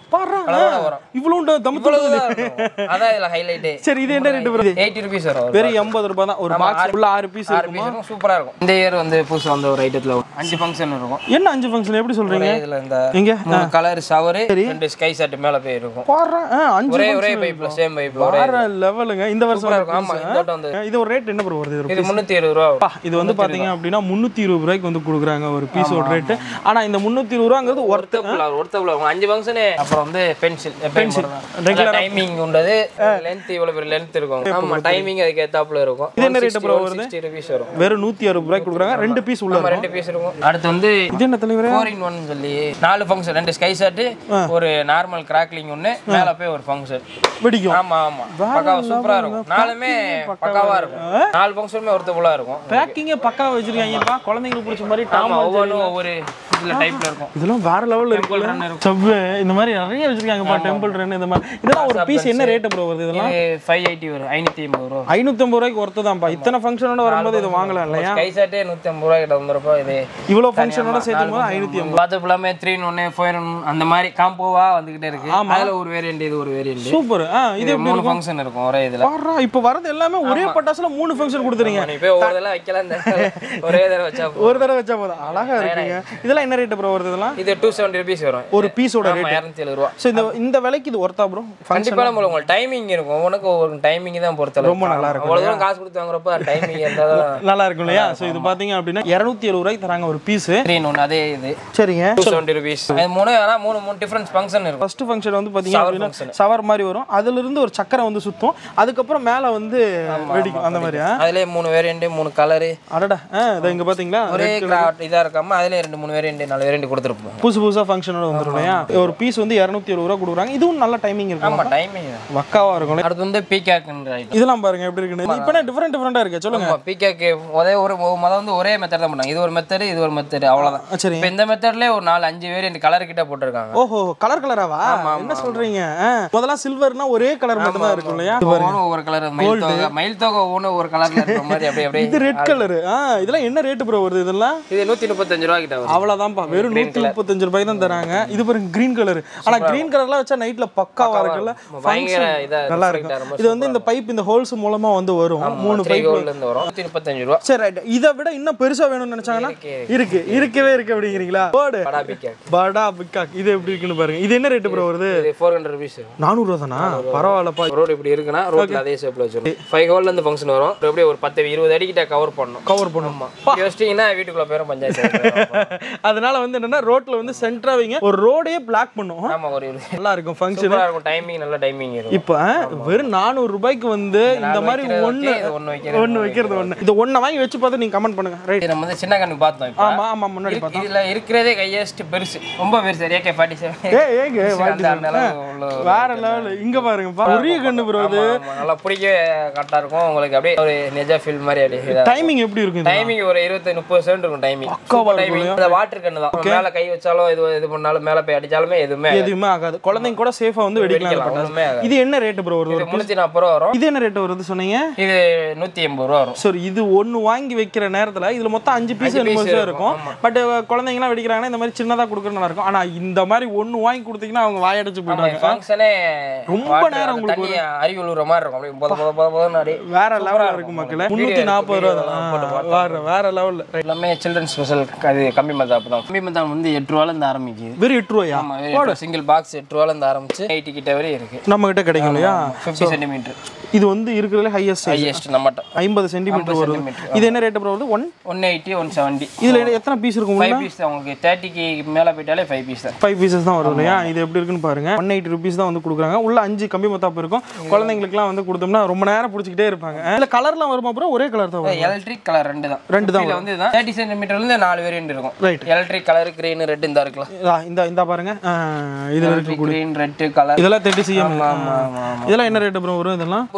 பாரு கலரோட வரும் இவ்வளவு தம்மு இவ்வளவுதான் இருக்கும். அதான் இதுல ஹைலைட்டே சரி இது என்ன ரேட் வருது எயிட்டி ருபீஸ் வரும் வெறும் எண்பது ரூபாய் தான் ஒரு பாக்ஸ் உள்ள ஆறு பீஸ் ஆறு பீஸ் இருக்கும் சூப்பரா இருக்கும் இந்த இயர் வந்து புதுசா வந்த ஒரு ஐட்டத்துல வரும் அஞ்சு ஃபங்க்ஷன் இருக்கும் என்ன அஞ்சு ஃபங்க்ஷன் எப்படி சொல்றீங்க ஒரே இதுல இந்த எங்க மூணு கலர் ஷவர் ரெண்டு ஸ்கை ஷர்ட் மேல போய் இருக்கும் பாரு அஞ்சு ஒரே ஒரே பைப்ல சேம் பைப்ல ஒரே வேற லெவலுங்க இந்த வருஷம் சூப்பரா இருக்கும் ஆமா இந்த வட்டம் வந்து இது ஒரு ரேட் என்ன ப்ரோ வருது இது இது முந்நூத்தி இருபது ரூபா வரும். பா, இது வந்து பாத்தீங்க அப்படின்னா முந்நூத்தி இருபது ரூபாய்க்கு வந்து கொடுக்குறாங்க ஒரு பீஸோட ரேட்டு ஆனா இந்த முந்நூத்தி இருபது ரூபாங்கிறது ஒர்த் ஒருத்தப்புல ஒருத்தப்புல வரும் அஞ்சு ஃபங்க்ஷனு அப்புறம் வந்து பென்சில் பென்சில் டைமிங் உண்டது லென்த் இவ்வளவு பெரிய லென்த் இருக்கும் ஆமா டைமிங் அதுக்கு ஏத்தாப்புல இருக்கும் இது என்ன rate bro வருது? சிக்ஸ்டி ருபீஸ் வரும் வெறும் நூத்தி அறுபது ரூபாய்க்கு கொடுக்குறாங்க ரெண்டு பீஸ் உள்ள ஆமா ரெண்டு பீஸ் இருக்கும் அடுத்து வந்து இது என்ன தலைவரே ஃபோர் இன் ஒன் சொல்லி நாலு ஃபங்க்ஷன் ரெண்டு ஸ்கை ஷர்ட் ஒரு நார்மல் கிராக்லிங் ஒன்று மேல போய் ஒரு ஃபங்க்ஷன் வெடிக்கும் ஆமா ஆமா பக்காவா சூப்பரா இருக்கும் நாலுமே பக்காவா இருக்கும் நாலு ஃபங்க்ஷனுமே ஒருத்தபுல்லா இருக்கும் பேக்கிங்கே பக்காவா வச்சிருக்காங்கப்பா குழந்தைங்களுக்கு பிடிச்ச மாதிரி டாம் ஆமா ஒவ்வொன்றும் ஒவ்வொரு இதுல டைப்ல இருக்கும் இதெல்லாம் வேற லெவல்ல இருக்கு run இருக்கும். சவ்வு இந்த மாதிரி நிறைய வச்சிருக்காங்கப்பா டெம்பிள் ரன் இந்த மாதிரி இதெல்லாம் ஒரு பீஸ் என்ன ரேட் ப்ரோ வருது இதெல்லாம் இது ஃபைவ் எயிட்டி வரும் ஐநூத்தி ஐம்பது ரூபா ஐநூத்தம்பது ரூபாய்க்கு ஒர்த்து தான்ப்பா இத்தனை ஃபங்க்ஷனோட வரும்போது இது வாங்கலாம் இல்லையா ஸ்கை ஷர்ட்டே நூத்தி ஐம்பது ரூபா கிட்ட வந்துருப்பா இது இவ்வளவு ஃபங்க்ஷனோட சேர்த்தும் போது ஐநூத்தி ஐம்பது பார்த்து ஃபுல்லாமே த்ரீ ஒன்று ஃபோர் அந்த மாதிரி காம்போவா வந்துகிட்டே இருக்கு அதுல ஒரு வேரியண்ட் இது ஒரு வேரியண்ட் சூப்பர் ஆ இது இது மூணு ஃபங்க்ஷன் இருக்கும் ஒரே இதுல பாரா இப்போ வரது எல்லாமே ஒரே பட்டாசுல மூணு ஃபங்க்ஷன் கொடுத்துறீங்க நீ போய் ஒவ்வொரு இதெல்லாம் வைக்கலாம் இந்த ஒரே தடவை வச்சா போதும். ஒரு தடவை வச்சா போதும் அழகா இருக்குங்க இதெல்லாம் என்ன ரேட் ப்ரோ வருது இதெல்லாம் இது டூ செவன்டி ருபீஸ் வரும் ஒரு பீஸோட ஆமா இரநூத்தி எழுபது ரூபா ஸோ இந்த இந்த விலைக்கு இது ஒர்த்தா ப்ரோ கண்டிப்பா நம்ம உங்களுக்கு டைமிங் இருக்கும் ஒவ்வொன்றுக்கு ஒவ்வொரு டைமிங் தான் பொறுத்தளவு ரொம்ப நல்லா இருக்கும் அவ்வளவு தூரம் காசு கொடுத்து வாங்குறப்ப டைமிங் இருந்தால் தான் நல்லா இருக்கும் இல்லையா ஸோ இது பாத்தீங்க அப்படின்னா இரநூத்தி எழுபது ரூபாய்க்கு தராங்க ஒரு பீஸ் த்ரீ ஒன்று அதே இது சரிங்க டூ செவன்டி ருபீஸ் அது மூணு ஆனால் மூணு மூணு டிஃப்ரெண்ட் ஃபங்க்ஷன் இருக்கும் ஃபர்ஸ்ட் ஃபங்க்ஷன் வந்து பாத்தீங்க அப்படின்னா சவர் மாதிரி வரும் அதுல இருந்து ஒரு சக்கரை வந்து சுத்தும் அதுக்கப்புறம் மேல வந்து வெடிக்கும் அந்த மாதிரி ஆ? அதுலேயே மூணு வேரியண்ட் மூணு கலரு அடடா ஆ இதை இங்க பாத்தீங்களா ஒரே கிராஃப்ட் இதாக இருக்காம அதுலேயே ரெண்டு மூணு வேரியண்ட் நாலு வேரியண்ட் கொடுத்துருப்போம் புதுசு புதுசா ஃபங்க்ஷனோட வந்துடும் இல்லையா ஒரு பீஸ் வந்து இரநூத்தி எழுபது ரூபா கொடுக்குறாங்க இதுவும் நல்ல டைமிங் இருக்கும் ஆமா டைமிங் வக்காவா இருக்கும் அடுத்து வந்து பீகாக்ன்ற ஐட்டம் இதெல்லாம் பாருங்க எப்படி இருக்குன்னு இப்போ டிஃப்ரெண்ட் டிஃப்ரெண்டா இருக்கு சொல்லுங்க ஆமா பீகாக்கு ஒரே ஒரு மொதல் வந்து ஒரே மெத்தட் தான் பண்ணாங்க இது ஒரு மெத்தட் இது ஒரு மெத்தட் அவ்வளவுதான் ஆ, சரி இப்போ இந்த மெத்தட்லேயே ஒரு நாலு அஞ்சு வேரியண்ட் கலர் கிட்ட போட்டிருக்காங்க ஓஹோ கலர் கலராவா என்ன சொல்றீங்க ஆ, முதல்ல சில்வர்னா ஒரே கலர் மட்டும் தான் இருக்கும் இல்லையா ஒவ்வொன்றும் ஒவ்வொரு கலர் மயில் தொகை மயில் தொகை ஒவ்வொன்று ஒரு கலர்ல இருக்கிற மாதிரி அப்படியே அப்படியே இது ரெட் கலர் ஆ இதெல்லாம் என்ன ரேட் ப்ரோ வருது இதெல்லாம் இது நூத்தி முப்பத்தஞ்சு ரூபா கிட்ட வரும் அவ்வளவுதான்ப்பா வெறும் நூத்தி முப்பத்தஞ்சு ரூபாய் தான் தராங்க இது பாருங்க கிரீன் கலர் ஆனா கிரீன் கலர்லாம் வச்சா நைட்ல பக்காவா இருக்குல்ல பயங்கர இதா நல்லா இருக்கும் இது வந்து இந்த பைப் இந்த ஹோல்ஸ் மூலமா வந்து வரும் மூணு த்ரீ பைப் கோல்ட்ல இருந்து வரும் நூத்தி முப்பத்தஞ்சு ரூபா சரி ரைட் இதை விட இன்னும் பெருசா வேணும்னு நினைச்சாங்கன்னா இருக்கு இருக்கவே இருக்கு அப்படிங்கிறீங்களா போடு படா பீகாக் படா பிக்காக் இது எப்படி இருக்குன்னு பாருங்க இது என்ன ரேட் ப்ரோ வருது இது ஃபோர் ஹண்ட்ரட் ருபீஸ் நானூறு ரூபா தானா பரவாயில்லப்பா ரோடு இப்படி இருக்குன்னா ரோட்ல அதே ஷேப்ல வச்சிரும் ஃபைவ் ஹோல்ல இருந்து ஃபங்க்ஷன் வரும் அப்படியே ஒரு பத்து இருபது அடி கிட்ட கவர் பண்ணணும் கவர் பண்ணுமா இங்க வச்சிட்டீங்கன்னா வீட்டுக்குள்ள பேரும் பஞ்சாயத்து அதனால வந்து என்னன்னா ரோட்ல வந்து சென்டரா வைங்க ஒரு ரோடையே பிளாக் பண்ணும் ஆமா ஒரு இருபது நல்லா இருக்கும் ஃபங்க்ஷன் சூப்பரா இருக்கும் டைமிங் நல்ல டைமிங் இருக்கும் இப்போ வெறும் நானூறு ரூபாய்க்கு வந்து இந்த மாதிரி வைக்கிறது ஒண்ணு okay, இது ஒண்ணு வைக்கிறது ஒண்ணு வைக்கிறது ஒண்ணு இது ஒண்ணை வாங்கி வச்சு பார்த்து நீங்க கமெண்ட் பண்ணுங்க ரைட் இது நம்ம வந்து சின்ன கண்ணு பார்த்தோம் இப்போ ஆமா ஆமா முன்னாடி இருக்கு- பார்த்தோம் இதுல இருக்கிறதே கையஸ்ட் பெருசு ரொம்ப பெருசு ஏகே ஃபார்ட்டி செவன் ஏய் ஏங்க வேற லெவல் இங்க பாருங்கப்பா பெரிய கண்ணு ப்ரோ அது நல்லா பிடிக்க கரெக்டா இருக்கும் உங்களுக்கு அப்படியே ஒரு நிஜ ஃபீல் மாதிரி அப்படியே டைமிங் எப்படி இருக்கும் இது? டைமிங் ஒரு இருபத்தி முப்பது செகண்ட் இருக்கும் டைமிங் சூப்பர் டைமிங் இந்த வாட்டர் கண்ணு தான் மேல கை வச்சாலும் இது இது பண்ணாலும் மேல போய் அடிச்சாலுமே எதுவுமே எதுவுமே ஆகாது குழந்தைங்க கூட சேஃபா வந்து வெடிக்கலாம் இந்த பட்டாசு. ஒண்ணுமே ஆகாது இது என்ன ரேட் ப்ரோ வருது இது முன்னூத்தி நாற்பது ரூபா வரும் இது என்ன ரேட் வருது சொன்னீங்க இது நூத்தி எண்பது ரூபா வரும் சரி இது ஒன்னு வாங்கி வைக்கிற நேரத்துல இதுல மொத்தம் அஞ்சு பீஸ் என்னமோ piece இருக்கும் பட் குழந்தைங்கலாம் வெடிக்கிறாங்கன்னா இந்த மாதிரி சின்னதா கொடுக்குறது நல்லா இருக்கும் ஆனா இந்த மாதிரி ஒன்னு வாங்கி கொடுத்தீங்கன்னா அவங்க வாயடைச்சு போயிடுவாங்க ஃபங்க்ஷனே ரொம்ப நேரம் உங்களுக்கு தண்ணி அறிவு விழுற மாதிரி இருக்கும் அப்படியே போத போத போத போதன்னு அப்படியே வேற லெவல்ல இருக்கும் மக்களே முன்னூத்தி நாற்பது ரூபா தான் வேற வேற லெவல்ல எல்லாமே சில்ட்ரன் ஸ்பெஷல் அது கம்மி மதாப்பு தான் கம்மி மதாப் வந்து எட்டு ரூபால இருந்து ஆரம்பிக்குது வெறும் எட்டு ரூபாயா ஆமா சிங்கிள் பாக்ஸ் எட்டு ரூபால இருந்து ஆரம்பிச்சு எயிட்டி கிட்ட வரை இருக்கு நம்ம கிட்ட கிடைக்கும் இல்லையா ஃபிஃப்டி சென்டிமீட்டர் இது வந்து இருக்கிறதுல ஹையஸ்ட் ஹையஸ்ட் நம்மகிட்ட ஐம்பது சென்டிமீட்டர் வருது centimeter. இது என்ன ரேட் ப்ரோ வருது one one eighty one seventy இதுல எத்தனை பீஸ் இருக்கும் ஃபைவ் பீஸ் தான் உங்களுக்கு தேர்ட்டிக்கு மேலே போயிட்டாலே ஃபைவ் பீஸ் தான் ஃபைவ் பீசஸ் தான் வரும் இல்லையா இது எப்படி இருக்குன்னு பாருங்க ஒன் எயிட்டி ருபீஸ் தான் வந்து கொடுக்குறாங்க உள்ள அஞ்சு கம்பி மத்தாப்பு இருக்கும் குழந்தைங்களுக்குலாம் வந்து கொடுத்தோம்னா ரொம்ப நேரம் பிடிச்சிக்கிட்டே இருப்பாங்க இல்ல கலர்லாம் வருமா ப்ரோ ஒரே கலர் தான் வரும் எலக்ட்ரிக் கலர் ரெண்டு தான் ரெண்டு தான் இதுல வந்து இதுதான் தேர்ட்டி சென்டிமீட்டர்லேருந்து நாலு வேரியன்ட் இருக்கும் Right. Electric colour green red இந்த இருக்கலாம் இதா, இந்த இந்த பாருங்க ஆ, இதுல இருக்கு எலக்ட்ரிக் கிரீன் ரெட் கலர் இதெல்லாம் தேர்ட்டி சிஎம் ஆமா ஆமா ஆமா இதெல்லாம் என்ன ரேட் ப்ரோ வரும் இதெல்லாம்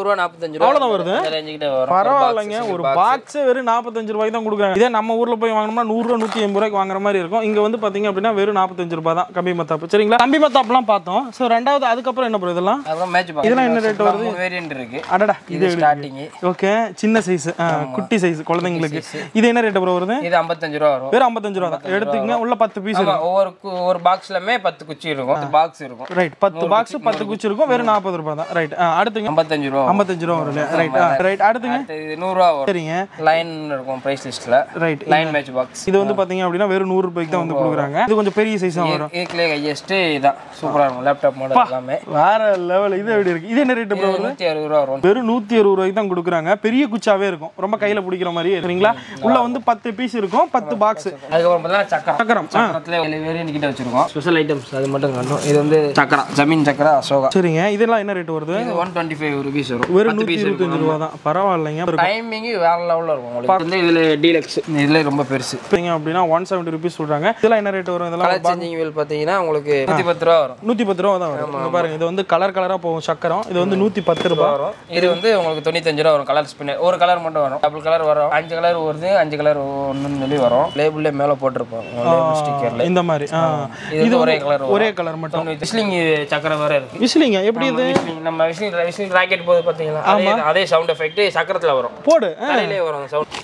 நாற்பது ரூபா நாற்பத்தஞ்சு ரூபா அவ்வளவுதான் வருது? இந்த range கிட்ட வரும் பரவாயில்லைங்க ஒரு பாக்ஸ் வெறும் நாற்பத்தஞ்சு ரூபாய்க்கு தான் கொடுக்குறாங்க இதே நம்ம ஊர்ல போய் வாங்கினோம்னா நூறு ரூபா நூத்தி எண்பது ரூபாய்க்கு வாங்குற மாதிரி இருக்கும் இங்க வந்து பாத்தீங்க அப்படின்னா வெறும் நாற்பத்தஞ்சு ரூபாய் தான் கம்பி மத்தாப்பு சரிங்களா கம்பி மத்தாப்புலாம் பார்த்தோம் ஸோ ரெண்டாவது அதுக்கப்புறம் என்ன ப்ரோ இதெல்லாம் அப்புறம் மேட்ச் பாக்ஸ் இதெல்லாம் என்ன rate வருது? மூணு வேரியன்ட் இருக்கு அடடா இது ஸ்டார்டிங் ஓகே சின்ன சைஸ் குட்டி சைஸ் குழந்தைங்களுக்கு இது என்ன ரேட் ப்ரோ வருது இது ஐம்பத்தஞ்சு ரூபா வரும் வெறும் ஐம்பத்தஞ்சு ரூபா தான் எடுத்துக்கங்க உள்ள பத்து பீஸ் ஆமா ஒவ்வொரு கு- ஒவ்வொரு பாக்ஸ்லமே பத்து குச்சி இருக்கும் பத்து பாக்ஸ் இருக்கும் ரைட் பத்து பாக்ஸ் பத்து குச்சி இருக்கும் வெறும் நாற்பது ரூபாய் தான் ரைட் அடுத்துங்க ஐம்பத்தஞ்சு ரூபா வரும். ஐம்பத்தஞ்சு ரூபா வரும் ரைட் ரைட் அடுத்துங்க அடுத்து இது நூறுரூவா வரும் சரிங்க லைன் இருக்கும் ப்ரைஸ் லிஸ்ட்ல ரைட் லைன் மேட்ச் பாக்ஸ் இது வந்து பாத்தீங்க அப்படின்னா வெறும் நூறு ரூபாய்க்கு தான் வந்து கொடுக்குறாங்க இது கொஞ்சம் பெரிய சைஸா வரும் இதுக்குள்ளே ஹையஸ்ட் இதான் சூப்பரா இருக்கும் லேப்டாப் மாடல் எல்லாமே வேற லெவல் இது எப்படி இருக்கு இது என்ன ரேட் ப்ரோ இது நூத்தி அறுபது ரூபா வரும் வெறும் நூத்தி அறுபது ரூபாய்க்கு தான் கொடுக்குறாங்க பெரிய குச்சாவே இருக்கும் ரொம்ப கையில பிடிக்கிற மாதிரி சரிங்களா உள்ள வந்து பத்து பீஸ் இருக்கும் பத்து பாக்ஸ் அதுக்கப்புறம் பார்த்தீங்கன்னா சக்கரம் சக்கரம் ஆ, சக்கரத்துல வேரியன்ட் கிட்ட வச்சிருக்கோம் ஸ்பெஷல் ஐட்டம்ஸ் அது மட்டும் காட்டும் இது வந்து சக்கரம் ஜமீன் சக்கரா அசோகா சரிங்க இதெல்லாம் என்ன ரேட் வருது இது ஒன் டுவெண்ட்டி ஃபைவ் ருபீஸ் வரும் வெறும் நூத்தி இருபத்தஞ்சு ரூபா தான் பரவாயில்லைங்க இருக்கும். டைமிங் வேற லெவல்ல இருக்கும் உங்களுக்கு வந்து இதுல டீலக்ஸ் இதுல ரொம்ப பெருசு பார்த்தீங்க அப்படின்னா ஒன் செவன்ட்டி ருபீஸ் சொல்றாங்க இதெல்லாம் என்ன ரேட் வரும் இதெல்லாம் கலர் சேஞ்சிங் வீல் பார்த்தீங்கன்னா உங்களுக்கு நூற்றி பத்து ரூபா வரும் நூத்தி பத்து ரூபா தான் வரும் இங்க பாருங்க இது வந்து கலர் கலரா போகும் சக்கரம் இது வந்து நூத்தி பத்து ரூபாய் வரும் இது வந்து உங்களுக்கு தொண்ணூத்தஞ்சு ரூபா வரும் கலர் ஸ்பின்னர் ஒரு கலர் மட்டும் வரும் டபுள் கலர் வரும் அஞ்சு கலர் வருது அஞ்சு கலர் ஒன்றுன்னு சொல்லி வரும் லேபிள்ல மேலே போட்டிருப்போம் லேபிள் ஸ்டிக்கர்ல இந்த மாதிரி ஆ. இது வந்து ஒரே கலர் ஒரே கலர் மட்டும் விஸ்லிங் சக்கரம் வேற இருக்கு விசிலிங்க எப்படி இது Whistling, நம்ம விஸ்லிங் விஸ்லிங் ராக்கெட் போது பார்த்தீங்களா அதே அதே சவுண்ட் எஃபெக்ட் சக்கரத்துல வரும் போடு ஆ. தலையிலே வரும் சவுண்ட்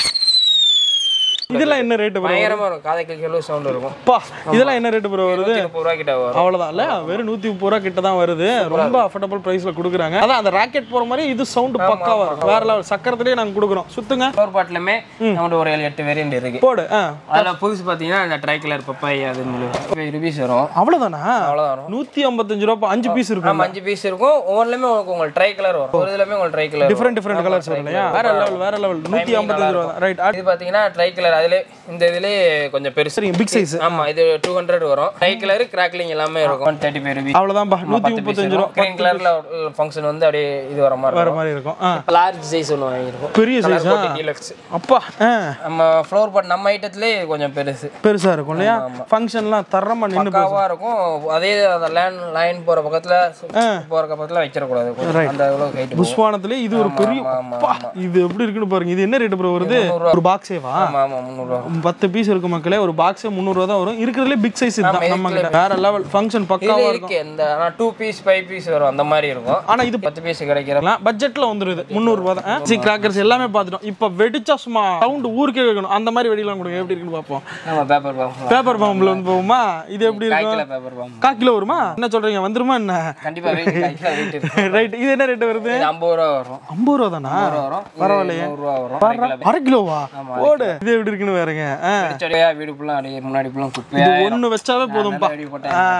இதெல்லாம் என்ன ரேட் வரும் பயங்கரமா இருக்கும் காதை கிழக்கு சவுண்ட் இருக்கும் பா இதெல்லாம் என்ன ரேட் ப்ரோ வருது நூற்றி முப்பது ரூபா கிட்ட வரும் அவ்வளவுதான் இல்ல வெறும் நூத்தி முப்பது ரூபா கிட்ட தான் வருது ரொம்ப அஃபோர்டபுள் பிரைஸ்ல கொடுக்குறாங்க அதான் அந்த ராக்கெட் போற மாதிரி இது சவுண்ட் பக்காவா இருக்கும் வேற லெவல் சக்கரத்திலேயே நாங்க கொடுக்குறோம் சுத்துங்க ஃப்ளோர் பாட்டிலுமே நம்மகிட்ட ஒரு ஏழு எட்டு வேரியன்ட் இருக்கு போடு ஆ அதில் புதுசு பார்த்தீங்கன்னா இந்த ட்ரை கலர் பப்பாய் அது ஃபைவ் ருபீஸ் வரும் அவ்வளவுதானா அவ்வளோதான் வரும் நூத்தி ஐம்பத்தஞ்சு ரூபா அஞ்சு பீஸ் இருக்கும் ஆமா அஞ்சு பீஸ் இருக்கும் ஒவ்வொன்றுலையுமே உங்களுக்கு உங்களுக்கு ட்ரை கலர் வரும் ஒரு இதுலமே உங்களுக்கு dry colour different different colours வரும் இல்லையா வேற லெவல் வேற லெவல் நூத்தி ஐம்பத்தஞ்சு ரூபா தான் ரைட் இது பார்த்தீங்கன்னா ட்ரை கலர் அதிலே இந்த இதுலேயே கொஞ்சம் பெருசு சரிங்க பிக் சைஸ் ஆமா இது டூ ஹண்ட்ரட் வரும் ட்ரை கலர் கிராக்லிங் எல்லாமே இருக்கும் ஒன் தேர்ட்டி ஃபைவ் ருபீஸ் அவ்வளவுதான்பா நூத்தி முப்பத்தஞ்சு ரூபா கிரீன் கலர்ல ஃபங்க்ஷன் வந்து அப்படியே இது வர மாதிரி வர இருக்கும் மாதிரி இருக்கும் ஆ லார்ஜ் சைஸ் ஒன்று வாங்கியிருக்கும் பெரிய சைஸ் டீலக்ஸ் அப்பா ஆ நம்ம ஃப்ளோர் பாட் நம்ம ஐட்டத்துலேயே கொஞ்சம் பெருசு பெருசா இருக்கும் இல்லையா ஃபங்க்ஷன்லாம் தரமா நின்னு பக்காவா இருக்கும் அதே அந்த லேண்ட் லைன் போற பக்கத்துல போற பக்கத்துல வச்சிடக்கூடாது கொஞ்சம் அந்த அளவுக்கு ஹைட் புஷ்வானத்திலே இது ஒரு பெரிய ஆமா, அப்பா, இது எப்படி இருக்குன்னு பாருங்க இது என்ன ரேட் ப்ரோ வருது ஒரு பாக்ஸேவா ஆமா ஆமா முந்நூறுவா பத்து பீஸ் இருக்கு மக்களே ஒரு பாக்ஸே முந்நூறுவா தான் வரும் இருக்கிறதுலே பிக் சைஸ் இதுதான் நம்ம கிட்ட வேற லெவல் ஃபங்க்ஷன் பக்காவா இதுல இருக்கும் இருக்கு இந்த ஆனா டூ பீஸ் ஃபைவ் பீஸ் வரும் அந்த மாதிரி இருக்கும் ஆனா இது பத்து பீஸ் கிடைக்கிற பட்ஜெட்ல வந்துருது முந்நூறு ரூபா தான் சி கிராக்கர்ஸ் எல்லாமே பார்த்துட்டோம் இப்போ வெடிச்சா சும்மா சவுண்ட் ஊருக்கே வைக்கணும் அந்த மாதிரி வெடிலாம் கொடுங்க எப்படி இருக்குன்னு பார்ப்போம் நம்ம பேப்பர் பாம் பேப்பர் பாம்புல வந்து போகுமா இது எப்படி இருக்கும் காய்க்கல பேப்பர் பாம் கால் கிலோ வருமா என்ன சொல்றீங்க வந்துருமா என்ன கண்டிப்பா வெயிட் காய்க்கல வெயிட் இருக்கு ரைட் இது என்ன ரேட் வருது இது ஐம்பது ரூபா வரும் ஐம்பது ரூபா தானா வரும் பரவாயில்லையே. நூறுரூவா வரும் அரை கிலோ அரை கிலோவா ஓடு இது எப்படி இருக்குன்னு பாருங்க ஆ. செடியா வீடு ஃபுல்லாக அப்படியே முன்னாடி ஃபுல்லாக குப்பையா ஒண்ணு வச்சாவே போதும்பா வெடி போட்டேன் ஆ.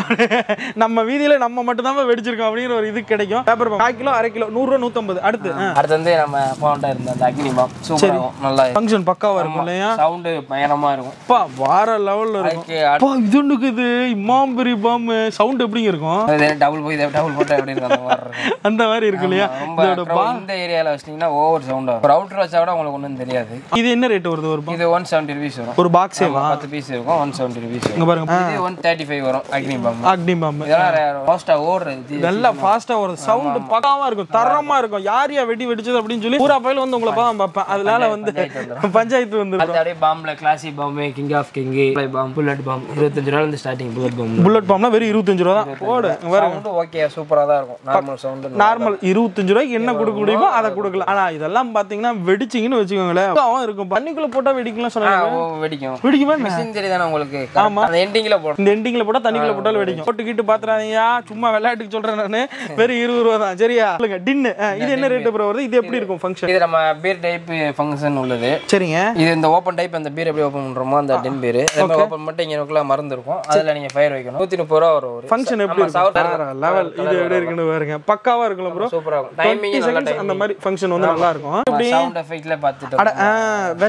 நம்ம வீதியில நம்ம மட்டும் தான் வெடிச்சிருக்கோம் அப்படிங்கிற ஒரு இது கிடைக்கும் பேப்பர் கால் கிலோ அரை கிலோ நூறுரூவா நூற்றம்பது அடுத்து அடுத்து வந்து நம்ம போன்ட்ட இருந்த அந்த அக்னி பாம் சூப்பராக இருக்கும் நல்லா ஃபங்க்ஷன் பக்காவா இருக்கும் இல்லையா சவுண்டு பயங்கரமா இருக்கும் அப்பா வார லெவல்ல இருக்கும் அதுக்கு அப்பா இது ஒண்ணுக்கு இது இம்மாம் பெரிய பாம் சவுண்ட் எப்படிங்க இருக்கும் டபுள் போய் டபுள் போட்டு எப்படி இருக்கும் அந்த மாதிரி இருக்கும் அந்த மாதிரி இருக்கு இல்லையா ரொம்ப crowd இந்த ஏரியாவில் வச்சிட்டிங்கன்னா ஓவர் சவுண்ட் வரும் அவுட்டர் வச்சா கூட உங்களுக்கு ஒன்றும் தெரியாது இது என்ன ரேட் வருது ஒரு இது ஒன் செவன்ட்டி ருபீஸ் வரும் ஒரு பாக்ஸேவா பத்து பீஸ் இருக்கும் ஒன் செவன்ட்டி ருபீஸ் இங்க வரும் பாருங்க இது ஒன் தேர்ட்டி ஃபைவ் வரும் அக்னி பாம் அக்னி பாம் இதெல்லாம் மோஸ்ட்டாக ஓடுறது இது நல்லா ஃபாஸ்டா வருது சவுண்ட் பக்காவா இருக்கும் தரமா இருக்கும் யார் யார் வெடி வெடிச்சது அப்படின்னு சொல்லி பூரா பயில வந்து உங்களை தான் பார்ப்பேன் அதனால வந்து பஞ்சாயத்து வந்து அது அப்படியே பாம்பில் கிளாசி பாம்பு king of king bomb bullet bomb இருபத்தஞ்சு ரூபாயிலிருந்து ஸ்டார்டிங் புல்லட் பாம் புல்லட் பாம்னா வெறும் இருபத்தஞ்சு ரூபா தான் போடு சவுண்டு ஓகே சூப்பராக தான் இருக்கும் நார்மல் சவுண்டு நார்மல் இருபத்தஞ்சு ரூபாய்க்கு என்ன கொடுக்க முடியுமோ அதை கொடுக்கலாம் ஆனா இதெல்லாம் பாத்தீங்கன்னா வெடிச்சிங்கன்னு வச்சுக்கோங்களேன் பக்காவா இருக்கும் பண்ணிக்குள்ள போட்டா வெடிக்கலாம் சொன்னாங்க வெடிக்கும் வெடிக்குமா என்ன? மிஷின் சரி தானே உங்களுக்கு அந்த எண்டிங்கில் போடும் இந்த எண்டிங்ல போட்டா தண்ணிக்குள்ள போட்டாலும் வெடிக்கும் போட்டுக்கிட்டு பாத்துறாதீங்க சும்மா விளையாட்டுக்கு சொல்றேன் நானு வெறும் இருபது ரூபா தான் சரியா சொல்லுங்க டின்னு இது என்ன ரேட் ப்ரோ வருது இது எப்படி இருக்கும் ஃபங்க்ஷன் இது நம்ம பீர் டைப் ஃபங்க்ஷன் உள்ளது சரிங்க இது இந்த ஓப்பன் டைப் அந்த பீர் எப்படி ஓப்பன் பண்றோமோ அந்த டின் பீர் ஓப்பன் மட்டும் இங்கனுக்குள்ள மருந்து இருக்கும் அதுல நீங்க ஃபயர் வைக்கணும் நூத்தி முப்பது ரூபா வரும் ஒரு ஃபங்க்ஷன் எப்படி இருக்கும் லெவல் இது எப்படி இருக்குன்னு பாருங்க பக்காவா இருக்குல்ல ப்ரோ சூப்பரா இருக்கும் டைமிங் நல்ல செகண்ட்ஸ் அந்த மாதிரி ஃபங்க்ஷன் வந்து நல்லா இருக்கும் சவுண்ட் எஃபெக்ட்ல பார்த்துட்டு அட ஆ, வெச்ச ஊரே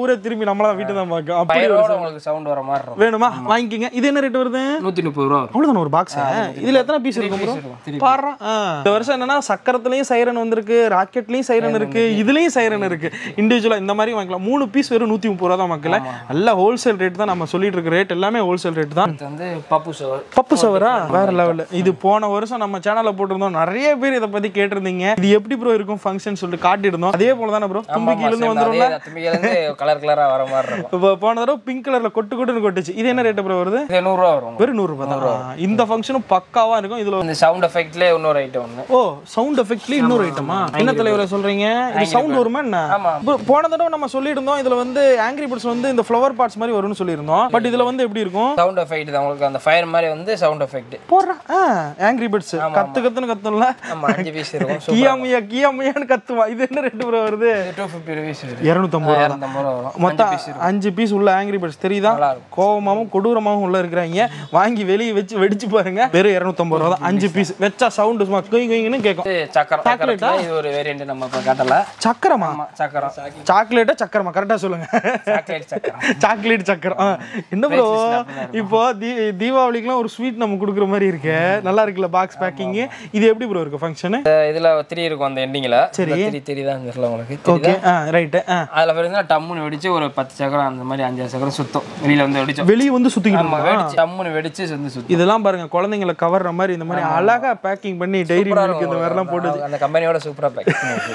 ஊரே திரும்பி நம்மளா வீட்டு தான் பார்க்கும் அப்படி ஒரு ஃபயரோட உங்களுக்கு சவுண்ட் வர மாதிரி இருக்கும் வேணுமா வாங்கிக்கங்க இது என்ன ரேட் வருது நூற்றி முப்பது ரூபா வரும் அவ்வளவுதான ஒரு பாக்ஸ் இதுல எத்தனை பீஸ் இருக்கும் bro? பாருடா ஆ. இந்த வருஷம் என்னன்னா சக்கரத்துலயும் சைரன் வந்திருக்கு ராக்கெட்லயும் சைரன் இருக்கு இதுலயும் சைரன் இருக்கு இண்டிவிஜுவலா இந்த மாதிரி வாங்கிக்கலாம் மூணு பீஸ் வெறும் நூத்தி முப்பது ரூபா தான் மக்கள நல்ல ஹோல்சேல் ரேட் தான் நம்ம சொல்லிட்டு இருக்க ரேட் எல்லாமே ஹோல்சேல் ரேட் தான் இது வந்து பப்பு சவர் பப்பு சவரா வேற லெவல் இது போன வருஷம் நம்ம சேனல்ல போட்டிருந்தோம் நிறைய பேர் இதை பத்தி கேட்டிருந்தீங்க இது எப்படி ப்ரோ இருக்கும் ஃபங்க்ஷன் சொல்லிட்டு காட்டியிருந்தோம் அதே போல தானே ப்ரோ தும்பிக்கையில இருந்து வந்துரும்ல தும்பிக்கையிலேருந்து கலர் கலராக வர மாதிரி இருக்கும் இப்போ போன தடவை பிங்க் கலர்ல கொட்டு கொட்டுன்னு கொட்டுச்சு இது என்ன ரேட் ப்ரோ வருது இது நூறுரூவா வரும் வெறும் நூறு ரூபாய் தான் இந்த ஃபங்க்ஷனும் பக்காவா இருக்கும் இதுல இந்த சவுண்ட் எஃபெக்ட்லேயே இன்னொரு ஐட்டம் ஒன்று ஓ சவுண்ட் எஃபெக்ட்ல இன்னொரு ஐட்டமா என்ன தலைவரை சொல்றீங்க இது சவுண்ட் வருமா என்ன ஆமா. இப்போ போன தடவை நம்ம சொல்லியிருந்தோம் இதுல வந்து ஆங்கிரி பேர்ட்ஸ் வந்து இந்த ஃப்ளவர் பார்ட்ஸ் மாதிரி வரும்னு சொல்லியிருந்தோம் பட் இதுல வந்து எப்படி இருக்கும் சவுண்ட் எஃபெக்ட் தான் உங்களுக்கு அந்த ஃபயர் மாதிரி வந்து சவுண்ட் எஃபெக்ட் போடுறா ஆ ஆங்கிரி பேர்ட்ஸ் கத்து கத்துன்னு கத்தும்ல ஆமா அஞ்சு பீஸ் இருக்கும் கியாமியா கியாமியான்னு கத்துவா இது என்ன ரேட் ப்ரோ வருது டூ ஃபிஃப்டி ருபீஸ் இருக்கு இரநூத்தம்பது ரூபா இரநூத்தம்பது ரூபா வரும் மொத்தம் அஞ்சு பீஸ் உள்ள ஆங்கிரி பேர்ட்ஸ் தெரியுதா நல்லா இருக்கும். கோவமாவும் கொடூரமாவும் உள்ள இருக்கிறாங்க வாங்கி வெளியே வச்சு வெடிச்சு பாருங்க வெறும் இரநூத்தம்பது ரூபா தான் அஞ்சு பீஸ் வச்சா சவுண்ட் சும்மா கொய் கொய்ங்கன்னு கேட்கும் இது சக்கரம் சக்கரத்துல இது ஒரு வேரியன்ட் நம்ம இப்போ காட்டல சக்கரமா ஆமா சக்கரம் சாக்லேட்டா சக்கரமா கரெக்டா சொல்லுங்க சாக்லேட் சக்கரம் சாக்லேட் சக்கரம் ஆ. என்ன ப்ரோ இப்போ தீ தீபாவளிக்குலாம் ஒரு ஸ்வீட் நம்ம கொடுக்குற மாதிரி இருக்கு நல்லா இருக்குல்ல பாக்ஸ் பேக்கிங் இது எப்படி ப்ரோ இருக்கு ஃபங்க்ஷனு இதுல த்ரீ இருக்கும் அந்த எண்டிங்ல சரி. த்ரீ த்ரீ தான் தெரியல உங்களுக்கு ஓகே ஆ ரைட்டு ஆ அதுல பாத்தீங்கன்னா டம்முன்னு வெடிச்சு ஒரு பத்து சக்கரம் அந்த மாதிரி அஞ்சாறு சக்கரம் சுத்தம் வெளியில வந்து வெடிச்சோம் வெளியே வந்து சுத்திக்கிட்டு ஆமா இருக்கோமா? வெடிச்சு டம்முன்னு வெடிச்சு வந்து சுத்தம் இதெல்லாம் பாருங்க குழந்தைங்களை கவர்ற மாதிரி இந்த மாதிரி அழகா பேக்கிங் பண்ணி டைரி மில்க் இந்த மாதிரிலாம் போட்டு அந்த கம்பெனியோட சூப்பரா பேக்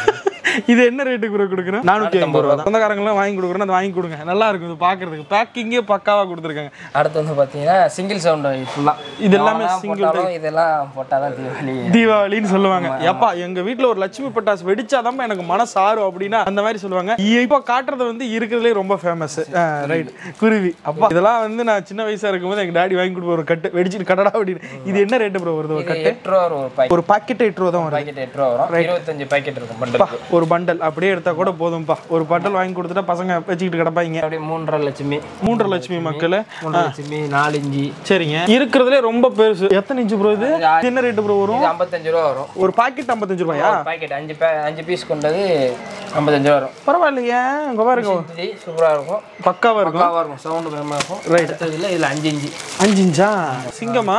இது என்ன ரேட்டுக்கு ப்ரோ கொடுக்குறேன் நானூற்றி ஐம்பது ரூபா சொந்தக்காரங்களாம் வாங்கி கொடுக்குறேன் அதை வாங்கி கொடுங்க நல்லா இருக்கும் இது பார்க்கறதுக்கு பேக்கிங்கே பக்காவா கொடுத்துருக்காங்க அடுத்து வந்து பாத்தீங்கன்னா சிங்கிள் சவுண்ட் ஃபுல்லா இது எல்லாமே single இதெல்லாம் போட்டாதான் தீபாவளி தீபாவளின்னு சொல்லுவாங்க எப்பா எங்க வீட்ல ஒரு லட்சுமி பட்டாசு வெடிச்சாதான் எனக்கு மனசு ஆறும் அப்படின்னா அந்த மாதிரி சொல்லுவாங்க இப்போ காட்டுறது வந்து இருக்கிறதுலே ரொம்ப ஃபேமஸ் ரைட் குருவி அப்பா இதெல்லாம் வந்து நான் சின்ன வயசா இருக்கும்போது எங்க டாடி வாங்கி கொடுப்போம் ஒரு கட்டு வெடிச்சிட்டு கடடா அப்படின்னு இது என்ன ரேட்டு ப்ரோ வருது ஒரு இது கட்டு எட்டு ரூபா வரும் ஒரு பாக்கெட் ஒரு பாக்கெட் எட்டு ரூபா தான் வருது பாக்கெட் எட்டு ரூபா வரும் இருபத்தஞ்சு பாக்கெட் இருக்கும் பண்டலுக்கு ஒரு பண்டல் அப்படியே எடுத்தா கூட போதும்பா ஒரு பண்டல் வாங்கி கொடுத்துட்டா பசங்க வச்சுக்கிட்டு கிடப்பாங்க அப்படியே மூன்றரை லட்சுமி மூன்றரை லட்சுமி மக்கள் மூன்றரை லட்சுமி நாலு இஞ்சி சரிங்க இருக்கிறதுலே ரொம்ப பெருசு எத்தனை இன்ச்சு ப்ரோ இது இது என்ன ரேட்டு ப்ரோ வரும் இது ஐம்பத்தஞ்சு ரூபா வரும் ஒரு பாக்கெட் ஐம்பத்தஞ்சு ரூபாயா பாக்கெட் அஞ்சு பே அஞ்சு பீஸ் கொண்டது ஐம்பத்தஞ்சு ரூபா வரும் பரவாயில்லையே இங்க பாருங்க இஞ்சி சூப்பராக இருக்கும் பக்காவா இருக்கும் பக்காவாக இருக்கும் சவுண்டு பயமாக இருக்கும் அடுத்ததுல இதில் அஞ்சு இஞ்சி அஞ்சு இன்ச்சா சிங்கமா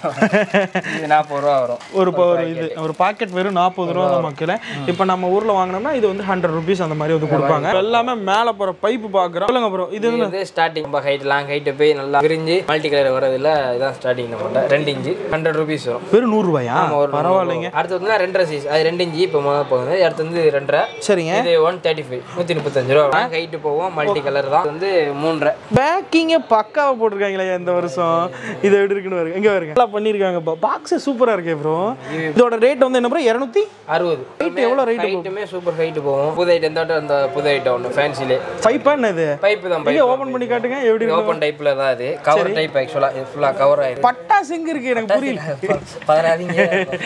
இது நாற்பது ரூபா வரும் ஒரு இப்போ ஒரு இது ஒரு பாக்கெட் வெறும் நாற்பது ரூபா தான் மக்களே இப்போ நம்ம ஊர்ல வாங்கினோம்னா இது வந்து ஹண்ட்ரட் ருபீஸ் அந்த மாதிரி வந்து கொடுப்பாங்க எல்லாமே மேலே போற பைப்பு பார்க்குறோம் சொல்லுங்க ப்ரோ இது இது வந்து ஸ்டார்டிங் ரொம்ப ஹைட் லாங் ஹைட்டு போய் நல்லா விரிஞ்சு மல்டி கலர் வரதுல இதான் ஸ்டார்டிங் நம்மகிட்ட ரெண்டு இஞ்சி ஹண்ட்ரட் ருபீஸ் வரும் வெறும் நூறு ரூபாயா ஒரு பரவாயில்லைங்க அடுத்து வந்து ரெண்டரை சைஸ் அது ரெண்டு இஞ்சி இப்போ முதல்ல போகுது அடுத்து வந்து ரெண்டரை சரிங்க இது ஒன் தேர்ட்டி ஃபைவ் நூற்றி முப்பத்தஞ்சு ரூபா ஹைட்டு போகும் மல்டி கலர் தான் இது வந்து மூன்றரை பேக்கிங்கே பக்காவா போட்டிருக்காங்களே இந்த வருஷம் இது எப்படி இருக்குன்னு வருங்க எங்க வருங்க நல்லா பண்ணியிருக்காங்க பாக்ஸ் சூப்பரா இருக்கே ப்ரோ இதோட ரேட் வந்து என்ன ப்ரோ இரநூத்தி அறுபது Height எவ்வளவு rate ஹைட்டுமே சூப்பர் ஹைட்டு போகும் புது ஐட்டம் எந்த அந்த புது ஐட்டம் ஒன்று ஃபேன்சிலே ஃபைவ் என்ன இது பைப்பு தான் இங்கே பைப் ஓப்பன் பண்ணி காட்டுங்க எப்படி இருக்கு ஓப்பன் டைப்பில் தான் அது கவர் டைப் ஆக்சுவலாக இது ஃபுல்லாக கவர் ஆயிருக்கு பட்டாசு எங்க இருக்கு எனக்கு புரியல பதினாறுங்க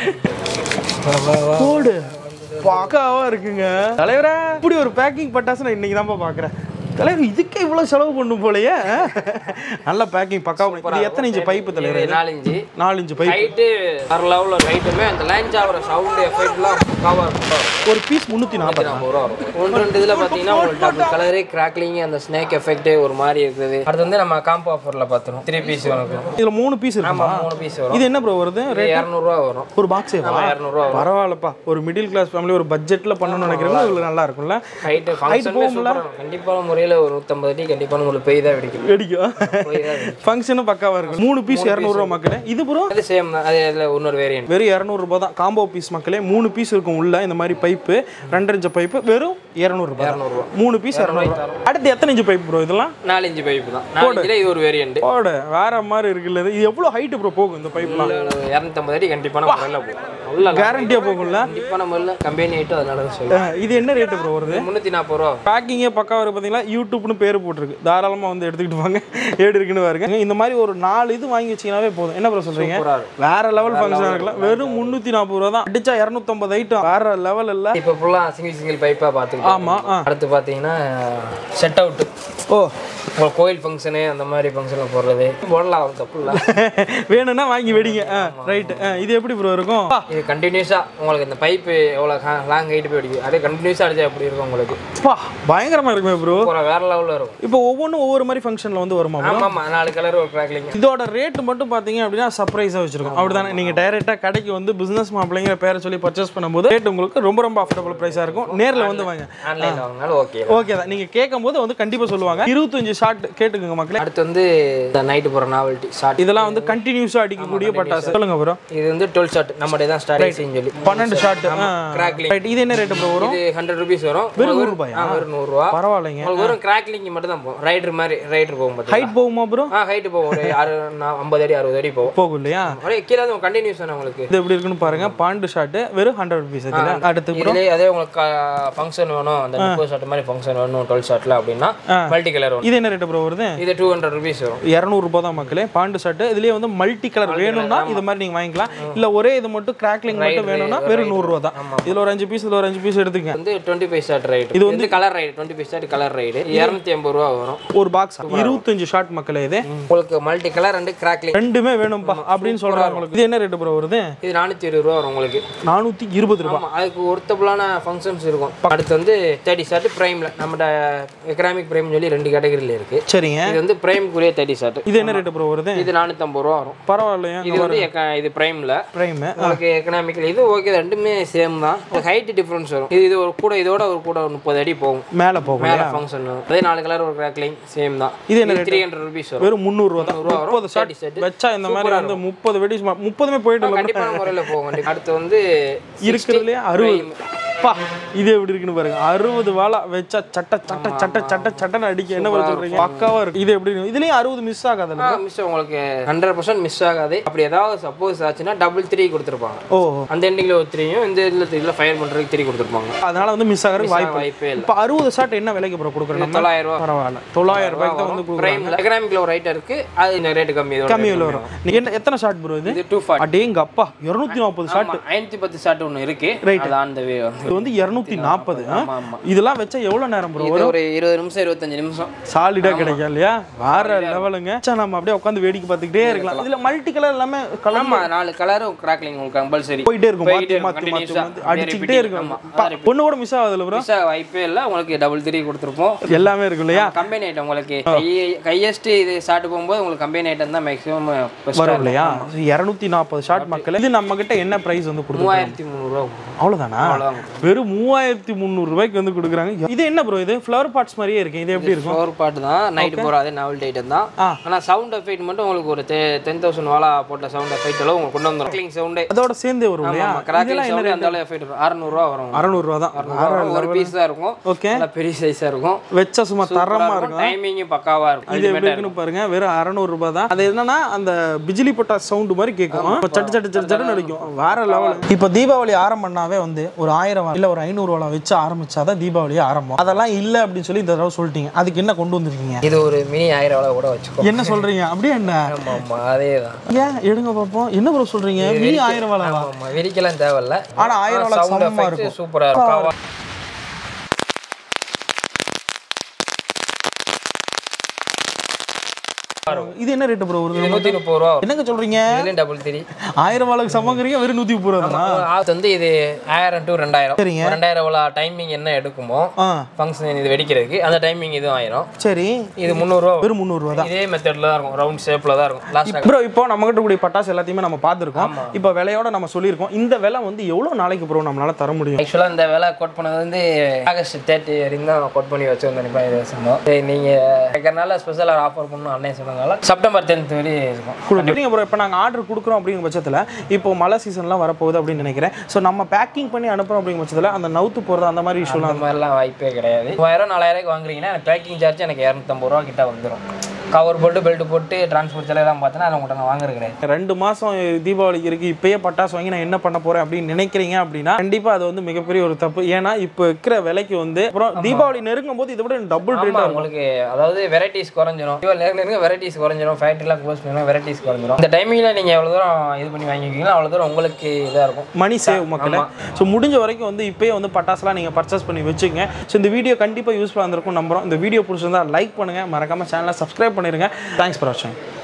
கோடு பக்காவா இருக்குங்க தலைவரே இப்படி ஒரு பேக்கிங் பட்டாசு நான் இன்னைக்கு தான்ப்பா பாக்குறேன் தலைவர் இதுக்கே இவ்வளவு செலவு பண்ணும் போலயே நல்ல பேக்கிங் பக்காவா பண்ணி- இது எத்தனை இன்ச்சு பைப்பு தலைவர் இது நாலு இன்ச்சு நாலு இன்ச்சு பைப் ஹைட்டு வேற லெவலில் ஹைட்டுமே அந்த லைன்ஸ் ஆகிற சவுண்டு எஃபெக்ட்லாம் கவர் இருக்கும் ஒரு பீஸ் முந்நூற்றி நாற்பது நாற்பது ரூபா வரும் ஒன்று ரெண்டு இதில் பார்த்தீங்கன்னா உங்களுக்கு டபுள் கலரு கிராக்லிங் அந்த ஸ்னேக் எஃபெக்ட் ஒரு மாதிரி இருக்குது அடுத்து வந்து நம்ம காம்போ ஆஃபரில் பார்த்துரும் த்ரீ பீஸ் வரும் இதுல மூணு பீஸ் இருக்குமா மூணு பீஸ் வரும் இது என்ன ப்ரோ வருது இது இரநூறுவா வரும் ஒரு பாக்ஸே இரநூறுவா வரும் பரவாயில்லப்பா ஒரு மிடில் கிளாஸ் ஃபேமிலி ஒரு பட்ஜெட்ல பண்ணணும்னு நினைக்கிறவங்க இதுல நல்லா இருக்கும்ல ஹைட்டு ஃபங்க்ஷன் சூப்பராக கண்டிப்பான முறையில் ஒரு நூற்றம்பது அடி கண்டிப்பான உங்களுக்கு பெய் தான் வெடிக்கும் வெடிக்கும் பெய் தான் வெடிக்கும் ஃபங்க்ஷனும் பக்காவா இருக்கும் மூணு பீஸ் இரநூறுவா மக்களே இது ப்ரோ அது சேம் தான் அது அதில் இன்னொரு வேரியன்ட் வெறும் இரநூறுபா தான் காம்போ பீஸ் மக்களே மூணு பீஸ் இருக்கும் உள்ள இந்த மாதிரி பைப்பு ரெண்டரை இன்ச்சு பைப்பு வெறும் இரநூறுபா இரநூறுவா மூணு பீஸ் இரநூறுபா அடுத்து எத்தனை இன்ச்சு பைப் ப்ரோ இதெல்லாம் நாலு இன்ச்சு பைப்பு தான் நாலு இன்ச்சில் இது ஒரு வேரியன்ட் போட வேற மாதிரி இருக்குல்ல இது இது எவ்வளோ ஹைட்டு ப்ரோ போகும் இந்த பைப்லாம் இரநூத்தம்பது அடி கண்டிப்பான முறையில் போகும் அவ்வளோ கேரண்டியா போகும்ல கண்டிப்பான முறையில் கம்பெனி ஐட்டம் அதனால தான் சொல்லுவேன் அஹ் இது என்ன ரேட்டு ப்ரோ வருது முந்நூற்றி நாற்பது ரூபா பேக்கிங்கே பக்கா வரும் பார்த்தீங்களா யூடியூப்னு பேர் போட்டிருக்கு தாராளமாக வந்து எடுத்துக்கிட்டு வாங்க ஏடு இருக்குன்னு பாருங்க இந்த மாதிரி ஒரு நாலு இது வாங்கி வச்சீங்கன்னாவே போதும் என்ன ப்ரோ சொல்றீங்க சூப்பராக இருக்கும் வேற லெவல் ஃபங்க்ஷன் இருக்கலாம் வெறும் முந்நூற்றி நாற்பது ரூபா தான் அடிச்சா இரநூத்தம்பது ஐட்டம் வேற லெவல் இல்லை இப்போ ஃபுல்லாக சிங்கிள் சிங்கிள் பைப்பாக பார்த்துக்கிட்டோம் ஆமா ஆ அடுத்து பார்த்தீங்கன்னா செட் அவுட்டு ஓ உங்கள் கோயில் ஃபங்க்ஷனு அந்த மாதிரி ஃபங்க்ஷனில் போடுறது போடலாம் தப்பு இல்லை வேணும்னா வாங்கி வெடிங்க ரைட் இது எப்படி ப்ரோ இருக்கும் இது கண்டினியூஸாக உங்களுக்கு இந்த பைப்பு எவ்வளோ லாங் ஹைட்டு போய் அடிக்குது அதே கண்டினியூஸாக அடிச்சா எப்படி இருக்கும் உங்களுக்கு பா பயங்கரமா இருக்குமே ப்ரோ பூரா வேற லெவலில் இருக்கும் இப்போ ஒவ்வொன்றும் ஒவ்வொரு மாதிரி ஃபங்க்ஷனில் வந்து வருமா bro? ஆமாம் ஆமாம் நாலு கலர் ஒரு கிராக்லிங் இதோட ரேட் மட்டும் பார்த்தீங்க அப்படின்னா சர்ப்ரைஸாக வச்சிருக்கோம் அப்படிதானே நீங்கள் டைரெக்டாக கடைக்கு வந்து பிஸ்னஸ் மாப்பிள்ளைங்கிற பேரை சொல்லி பர்ச்சேஸ் பண்ணும்போது ரேட் உங்களுக்கு ரொம்ப ரொம்ப அஃபோர்டபுள் ப்ரைஸாக இருக்கும் நேரில் வந்து வாங்க ஆன்லைனில் வாங்கினாலும் ஓகே ஓகே தான் நீங்கள் கேட்கும் போது வந்து கண்டிப்பாக சொல்லுவாங்க இருபத்தஞ்சு ஷாட் கேட்டுக்குங்க மக்களே அடுத்து வந்து இந்த நைட்டு போகிற நாவல்ட்டி ஷார்ட் இதெல்லாம் வந்து கண்டினியூஸாக அடிக்கக்கூடிய பட்டாசு சொல்லுங்க ப்ரோ இது வந்து டுவெல் ஷார்ட் நம்மளே தான் ஸ்டார்டிங் சொல்லி பன்னெண்டு ஷாட் கிராக்லிங் ரைட் இது என்ன ரேட்டு ப்ரோ வரும் இது ஹண்ட்ரட் ருபீஸ் வரும் வெறும் நூறு ரூபாயா? ஆ, வெறும் நூறுரூவா பரவாயில்லைங்க உங்களுக்கு வெறும் கிராக்லிங் மட்டும் தான் போகும் ரைடர் மாதிரி ரைடர் போகும் பார்த்தீங்களா ஹைட் போகுமா ப்ரோ ஆ ஹைட்டு போகும் ஒரு அறு நா- ஐம்பது அடி அறுபது அடி போகும் போகும் இல்லையா அப்படியே கீழே வந்து கண்டினியூஸ் தானே உங்களுக்கு இது எப்படி இருக்குன்னு பாருங்க பாண்டு ஷாட் வெறும் ஹண்ட்ரட் ருபீஸ் இதுல அடுத்து ப்ரோ இதுலேயே அதே உங்களுக்கு ஃபங்க்ஷன் வேணும் அந்த முப்பது ஷாட் மாதிரி ஃபங்க்ஷன் வேணும் டுவெல் ஷாட்டில் அப்படின்னா மல்டி கலர் வரும் இது என்ன ரேட்டு ப்ரோ வருது இது டூ ஹண்ட்ரட் ருபீஸ் வரும் இரநூறுபா தான் மக்களே பாண்டு ஷர்ட் இதுலயே வந்து மல்டி கலர் வேணும்னா இது மாதிரி நீங்க வாங்கிக்கலாம் இல்ல ஒரே இது மட்டும் கிராக்லிங் மட்டும் வேணும்னா வெறும் நூறுரூவா தான் இதுல ஒரு அஞ்சு பீஸ் இதுல ஒரு அஞ்சு பீஸ் எடுத்துக்கங்க வந்து டுவெண்ட்டி ஃபைவ் ஷாட் ரைடு இது வந்து colour ride twenty five shot colour ride இரநூத்தி ஐம்பது ரூபா வரும் ஒரு பாக்ஸ் இருபத்தஞ்சு ஷாட் மக்களே இது உங்களுக்கு மல்டி கலர் ரெண்டு கிராக்லிங் ரெண்டுமே வேணும்பா அப்படின்னு சொல்றாங்க உங்களுக்கு இது என்ன ரேட்டு ப்ரோ வருது இது நானூற்றி இருபது ரூபா வரும் உங்களுக்கு நானூத்தி இருபது ரூபாய் ஆமா அதுக்கு ஒருத்தபுளான ஃபங்க்ஷன்ஸ் இருக்கும் அடுத்து வந்து தேர்ட்டி ஷாட் ப்ரைமில் நம்மகிட்ட எக்கனாமிக் ப்ரைம் சொல்லி ரெண்டு கேட்டகரியில் இருக்கு சரிங்க இது வந்து ப்ரைம்க்குரிய தேர்ட்டி ஷாட் இது என்ன ரேட்டு ப்ரோ வருது இது நானூற்றம்பது ரூபா வரும் பரவாயில்லையா இது வந்து எக்க- இது ப்ரைமில் பிரைம் உங்களுக்கு எக்கனாமிக்கல் இது ஓகே ரெண்டுமே சேம் தான் ஹைட் டிஃப்ரென்ஸ் வரும் இது இது ஒரு கூட இதோட ஒரு கூட ஒரு முப்பது அடி போகும் மேல போகும் மேலே ஃபங்க்ஷன் அதே நாலு கலர் ஒரு கிராக்லிங் சேம் தான் இது என்ன த்ரீ ஹண்ட்ரட் ருபீஸ் வரும் வெறும் முந்நூறு ரூபா தான் ரூபா வரும். முப்பது ஷாட் 30 set. வச்சா இந்த மாதிரி வந்து முப்பது வெடி சும்மா- முப்பதுமே போயிட்டு இல்லை கண்டிப்பான முறையில் போகும் கண்டிப்பா. அடுத்து வந்து இருக்கிறதுலே அறுபது பா இது எப்படி இருக்குன்னு பாருங்க அறுபது வாழை வச்சா சட்ட சட்ட சட்ட சட்ட சட்டன்னு அடிக்க என்ன பண்ண சொல்றீங்க பக்காவா இருக்கு இது எப்படி இருக்கு? இதுலயும் அறுபது மிஸ் ஆகாதுல்ல மிஸ் உங்களுக்கு ஹண்ட்ரட் பர்சன்ட் மிஸ் ஆகாது அப்படி ஏதாவது சப்போஸ் ஆச்சுன்னா டபுள் த்ரீ கொடுத்துருப்பாங்க ஓ அந்த எண்டிங்கில் ஒரு த்ரீயும் இந்த இதில் த்ரீல ஃபயர் பண்ணுறதுக்கு த்ரீ கொடுத்துருப்பாங்க அதனால வந்து மிஸ் ஆகிறதுக்கு வாய்ப்பு வாய்ப்பே இல்லை இப்போ அறுபது ஷாட் என்ன விலைக்கு ப்ரோ கொடுக்குறோம் நம்ம தொள்ளாயிரம் ரூபா பரவாயில்ல தொள்ளாயிரம் ரூபாய்க்கு தான் வந்து கொடுக்குறோம் பிரைமில் எக்கனாமிக்கில் ஒரு ரைட் இருக்கு அது இந்த ரேட்டு கம்மி இதோட கம்மி விலை வரும் நீங்க என்ன எத்தனை ஷாட் ப்ரோ இது இது டூ ஃபார்ட்டி அடேங்க அப்பா இருநூத்தி நாற்பது ஷாட் ஐநூற்றி பத்து ஷாட் ஒன்று இருக்கு அது அந்த வே வந்து இது வந்து இருநூத்தி நாற்பது ஆமா. இதெல்லாம் வச்சா எவ்வளவு நேரம் ப்ரோ இது ஒரு இருபது நிமிஷம் இருபத்தஞ்சு நிமிஷம் சாலிடா கிடைக்கும் இல்லையா வேற லெவலுங்க சரி, நம்ம அப்படியே உட்காந்து வேடிக்கை பார்த்துக்கிட்டே இருக்கலாம் இதுல மல்டி கலர் எல்லாமே கலர் ஆமா நாலு கலரும் கிராக்லிங் உங்களுக்கு கம்பல்சரி போயிட்டே இருக்கும் போயிட்டே மாத்தி இருக்கும், மாத்தி மாத்தி continuous-ஆ. மாத்தி அப்படியே அடிச்சுக்கிட்டே repeating. இருக்கும் ஆமா. பா, ஒண்ணு கூட மிஸ் ஆகுதுல ப்ரோ மிஸ் ஆக வாய்ப்பே இல்லை உங்களுக்கு டபுள் த்ரீ கொடுத்துருப்போம் எல்லாமே இருக்கும் இல்லையா கம்பெனி ஐட்டம் உங்களுக்கு ஹையஸ்ட் இது ஸ்டார்ட் போகும்போது உங்களுக்கு கம்பெனி ஐட்டம் தான் மேக்ஸிமம் வரும் இல்லையா இரநூத்தி நாற்பது ஷாட் மக்கள் இது நம்ம கிட்ட என்ன பிரைஸ் வந்து கொடுக்கும் மூவாயிரத்தி முந்நூறுரூவா அவ்வளவுதானா வெறும் மூவாயிரத்தி முந்நூறு ரூபாய்க்கு வந்து கொடுக்குறாங்க இது என்ன ப்ரோ இது ஃப்ளவர் பாட்ஸ் மாதிரியே இருக்கு இது எப்படி இருக்கும் ஃப்ளோர் பாட்டு தான் நைட் போகிற அதே நாவல்டி ஐட்டம் தான் ஆ. ஆனால் சவுண்ட் எஃபெக்ட் மட்டும் உங்களுக்கு ஒரு டென் தௌசண்ட் வாலா போட்ட சவுண்ட் எஃபெக்ட் எல்லாம் உங்களுக்கு கொண்டு வந்துடும் கிளிங் சவுண்டே அதோட சேர்ந்தே வரும் இல்லையா கிராக்கிங் சவுண்ட் அந்த அளவு எஃபெக்ட் வரும் அறநூறுவா வரும் அறநூறு ரூபா தான் வரும். ஒரு பீஸ் தான் இருக்கும் ஓகே நல்லா பெரிய சைஸாக இருக்கும் வச்சா சும்மா தரமா இருக்கும் டைமிங்கும் பக்காவா இருக்கும் இது எப்படி இருக்குன்னு பாருங்க வெறும் அறநூறு ரூபாய் தான் அது என்னன்னா அந்த பிஜிலி பட்டா சவுண்ட் மாதிரி கேட்கும் இப்ப சட்டு சட்டு சட்டு சட்டுன்னு அடிக்கும் வேற லெவல் இப்போ தீபாவளி ஆரம்பம்னாவே வந்து ஒரு ஆயிரம் இல்ல ஒரு ஐநூறு வாழை வச்சு ஆரம்பிச்சாதான் தீபாவளி ஆரம்பம் அதெல்லாம் இல்ல அப்படின்னு சொல்லி இந்த தடவை சொல்லிட்டீங்க அதுக்கு என்ன கொண்டு வந்திருக்கீங்க இது ஒரு மினி ஆயிரம் வாழை கூட வச்சுக்கோ என்ன சொல்றீங்க அப்படியே என்ன ஆமா ஆமா அதே தான் ஏன் எடுங்க பார்ப்போம் என்ன ப்ரோ சொல்றீங்க மினி ஆயிரம் வாழவா ஆமா விரிக்கலாம் தேவையில்ல ஆனா ஆயிரம் வாழை சவுண்ட் சமமா எஃபெக்ட் இருக்கும் சூப்பரா இருக்கும் இது என்ன ரேட்டு ப்ரோ வருது நூத்தி முப்பது ரூபா வரும். என்னங்க சொல்றீங்க இதுலயும் டபுள் த்ரீ ஆயிரம் வாழைக்கு சமங்கிறீங்க வெறும் நூத்தி முப்பது ரூபா தானா ஆத்து வந்து இது ஆயிரம் டு ரெண்டாயிரம் சரிங்க. ஒரு ரெண்டாயிரம் எவ்வளோ டைமிங் என்ன எடுக்குமோ ஆ ஃபங்க்ஷன் இது வெடிக்கிறதுக்கு அந்த டைமிங் இதுவும் ஆயிரம் சரி இது முந்நூறுரூவா வெறும் முந்நூறு ரூபா தான் இதே மெத்தட்ல தான் இருக்கும் ரவுண்ட் ஷேப்ல தான் இருக்கும் லாஸ்ட் ப்ரோ இப்போ நம்ம கிட்ட கூடிய பட்டாசு எல்லாத்தையுமே நம்ம பார்த்துருக்கோம் இப்போ விலையோட நம்ம சொல்லியிருக்கோம் இந்த விலை வந்து எவ்வளவு நாளைக்கு ப்ரோ நம்மளால தர முடியும் ஆக்சுவலாக இந்த வேலை கோட் பண்ணது வந்து ஆகஸ்ட் தேர்ட்டி வரைக்கும் தான் கோட் பண்ணி வச்சிருந்தோம் இப்போ இது வச்சிருந்தோம் சரி, நீங்க கேட்கறனால ஸ்பெஷலாக ஆஃபர் பண்ணணும் அண்ணன் சொன்னதால செப்டம்பர் டென்த் வரையும் இருக்கும் கொடுக்குறீங்க ப்ரோ இப்போ நாங்கள் ஆர்டர் கொடுக்குறோம் அப்படிங்கிற பட்சத்தில் இப்போ மழை சீசன்லாம் வரப்போகுது அப்படின்னு நினைக்கிறேன் ஸோ நம்ம பேக்கிங் பண்ணி அனுப்புறோம் அப்படிங்கிற பட்சத்தில் அந்த நவுத்து போகிறது அந்த மாதிரி இஷ்யூலாம் அந்த மாதிரிலாம் வாய்ப்பே கிடையாது மூவாயிரம் நாலாயிரம் வாங்குறீங்கன்னா எனக்கு பேக்கிங் சார்ஜ் எனக்கு இரநூத்தம்பது ரூபா கிட்ட வந்துடும் கவர் போட்டு பெல்ட் போட்டு டிரான்ஸ்போர்ட் செலவெல்லாம் பார்த்தீங்கன்னா அதை உங்கள்கிட்ட நான் வாங்குறது கிடையாது ரெண்டு மாதம் தீபாவளிக்கு இருக்குது இப்பயே பட்டாசு வாங்கி நான் என்ன பண்ண போகிறேன் அப்படின்னு நினைக்கிறீங்க அப்படின்னா கண்டிப்பாக அது வந்து மிகப்பெரிய ஒரு தப்பு ஏன்னா இப்போ இருக்கிற விலைக்கு வந்து அப்புறம் தீபாவளி நெருங்கும் போது இதை விட டபுள் ரேட்டாக ஆமா இருக்கும் உங்களுக்கு அதாவது வெரைட்டிஸ் குறைஞ்சிரும் இவ்வளோ நேரம் நேரம் வெரைட்டிஸ் குறைஞ்சிரும் ஃபேக்ட்ரிலாம் க்ளோஸ் பண்ணி வெரைட்டிஸ் குறைஞ்சிரும் இந்த டைமிங்கில் நீங்கள் எவ்வளோ தூரம் இது பண்ணி வாங்கிக்கிங்களோ அவ்வளோ தூரம் உங்களுக்கு இதாக இருக்கும் மணி சேவ் மக்களே ஸோ முடிஞ்ச வரைக்கும் வந்து இப்போயே வந்து பட்டாசுலாம் நீங்கள் பர்ச்சேஸ் பண்ணி வச்சுக்கங்க ஸோ இந்த வீடியோ கண்டிப்பாக யூஸ்ஃபுல்லாக இருந்திருக்கும் நம்புறோம் இந்த வீடியோ பிடிச்சிருந்தா லைக் பண்ணுங்கள் மறக்காமல் சேனலை சப்ஸ்கிரைப் பண்ணிடுங்க தேங்க்ஸ் ஃபார் வாட்சிங்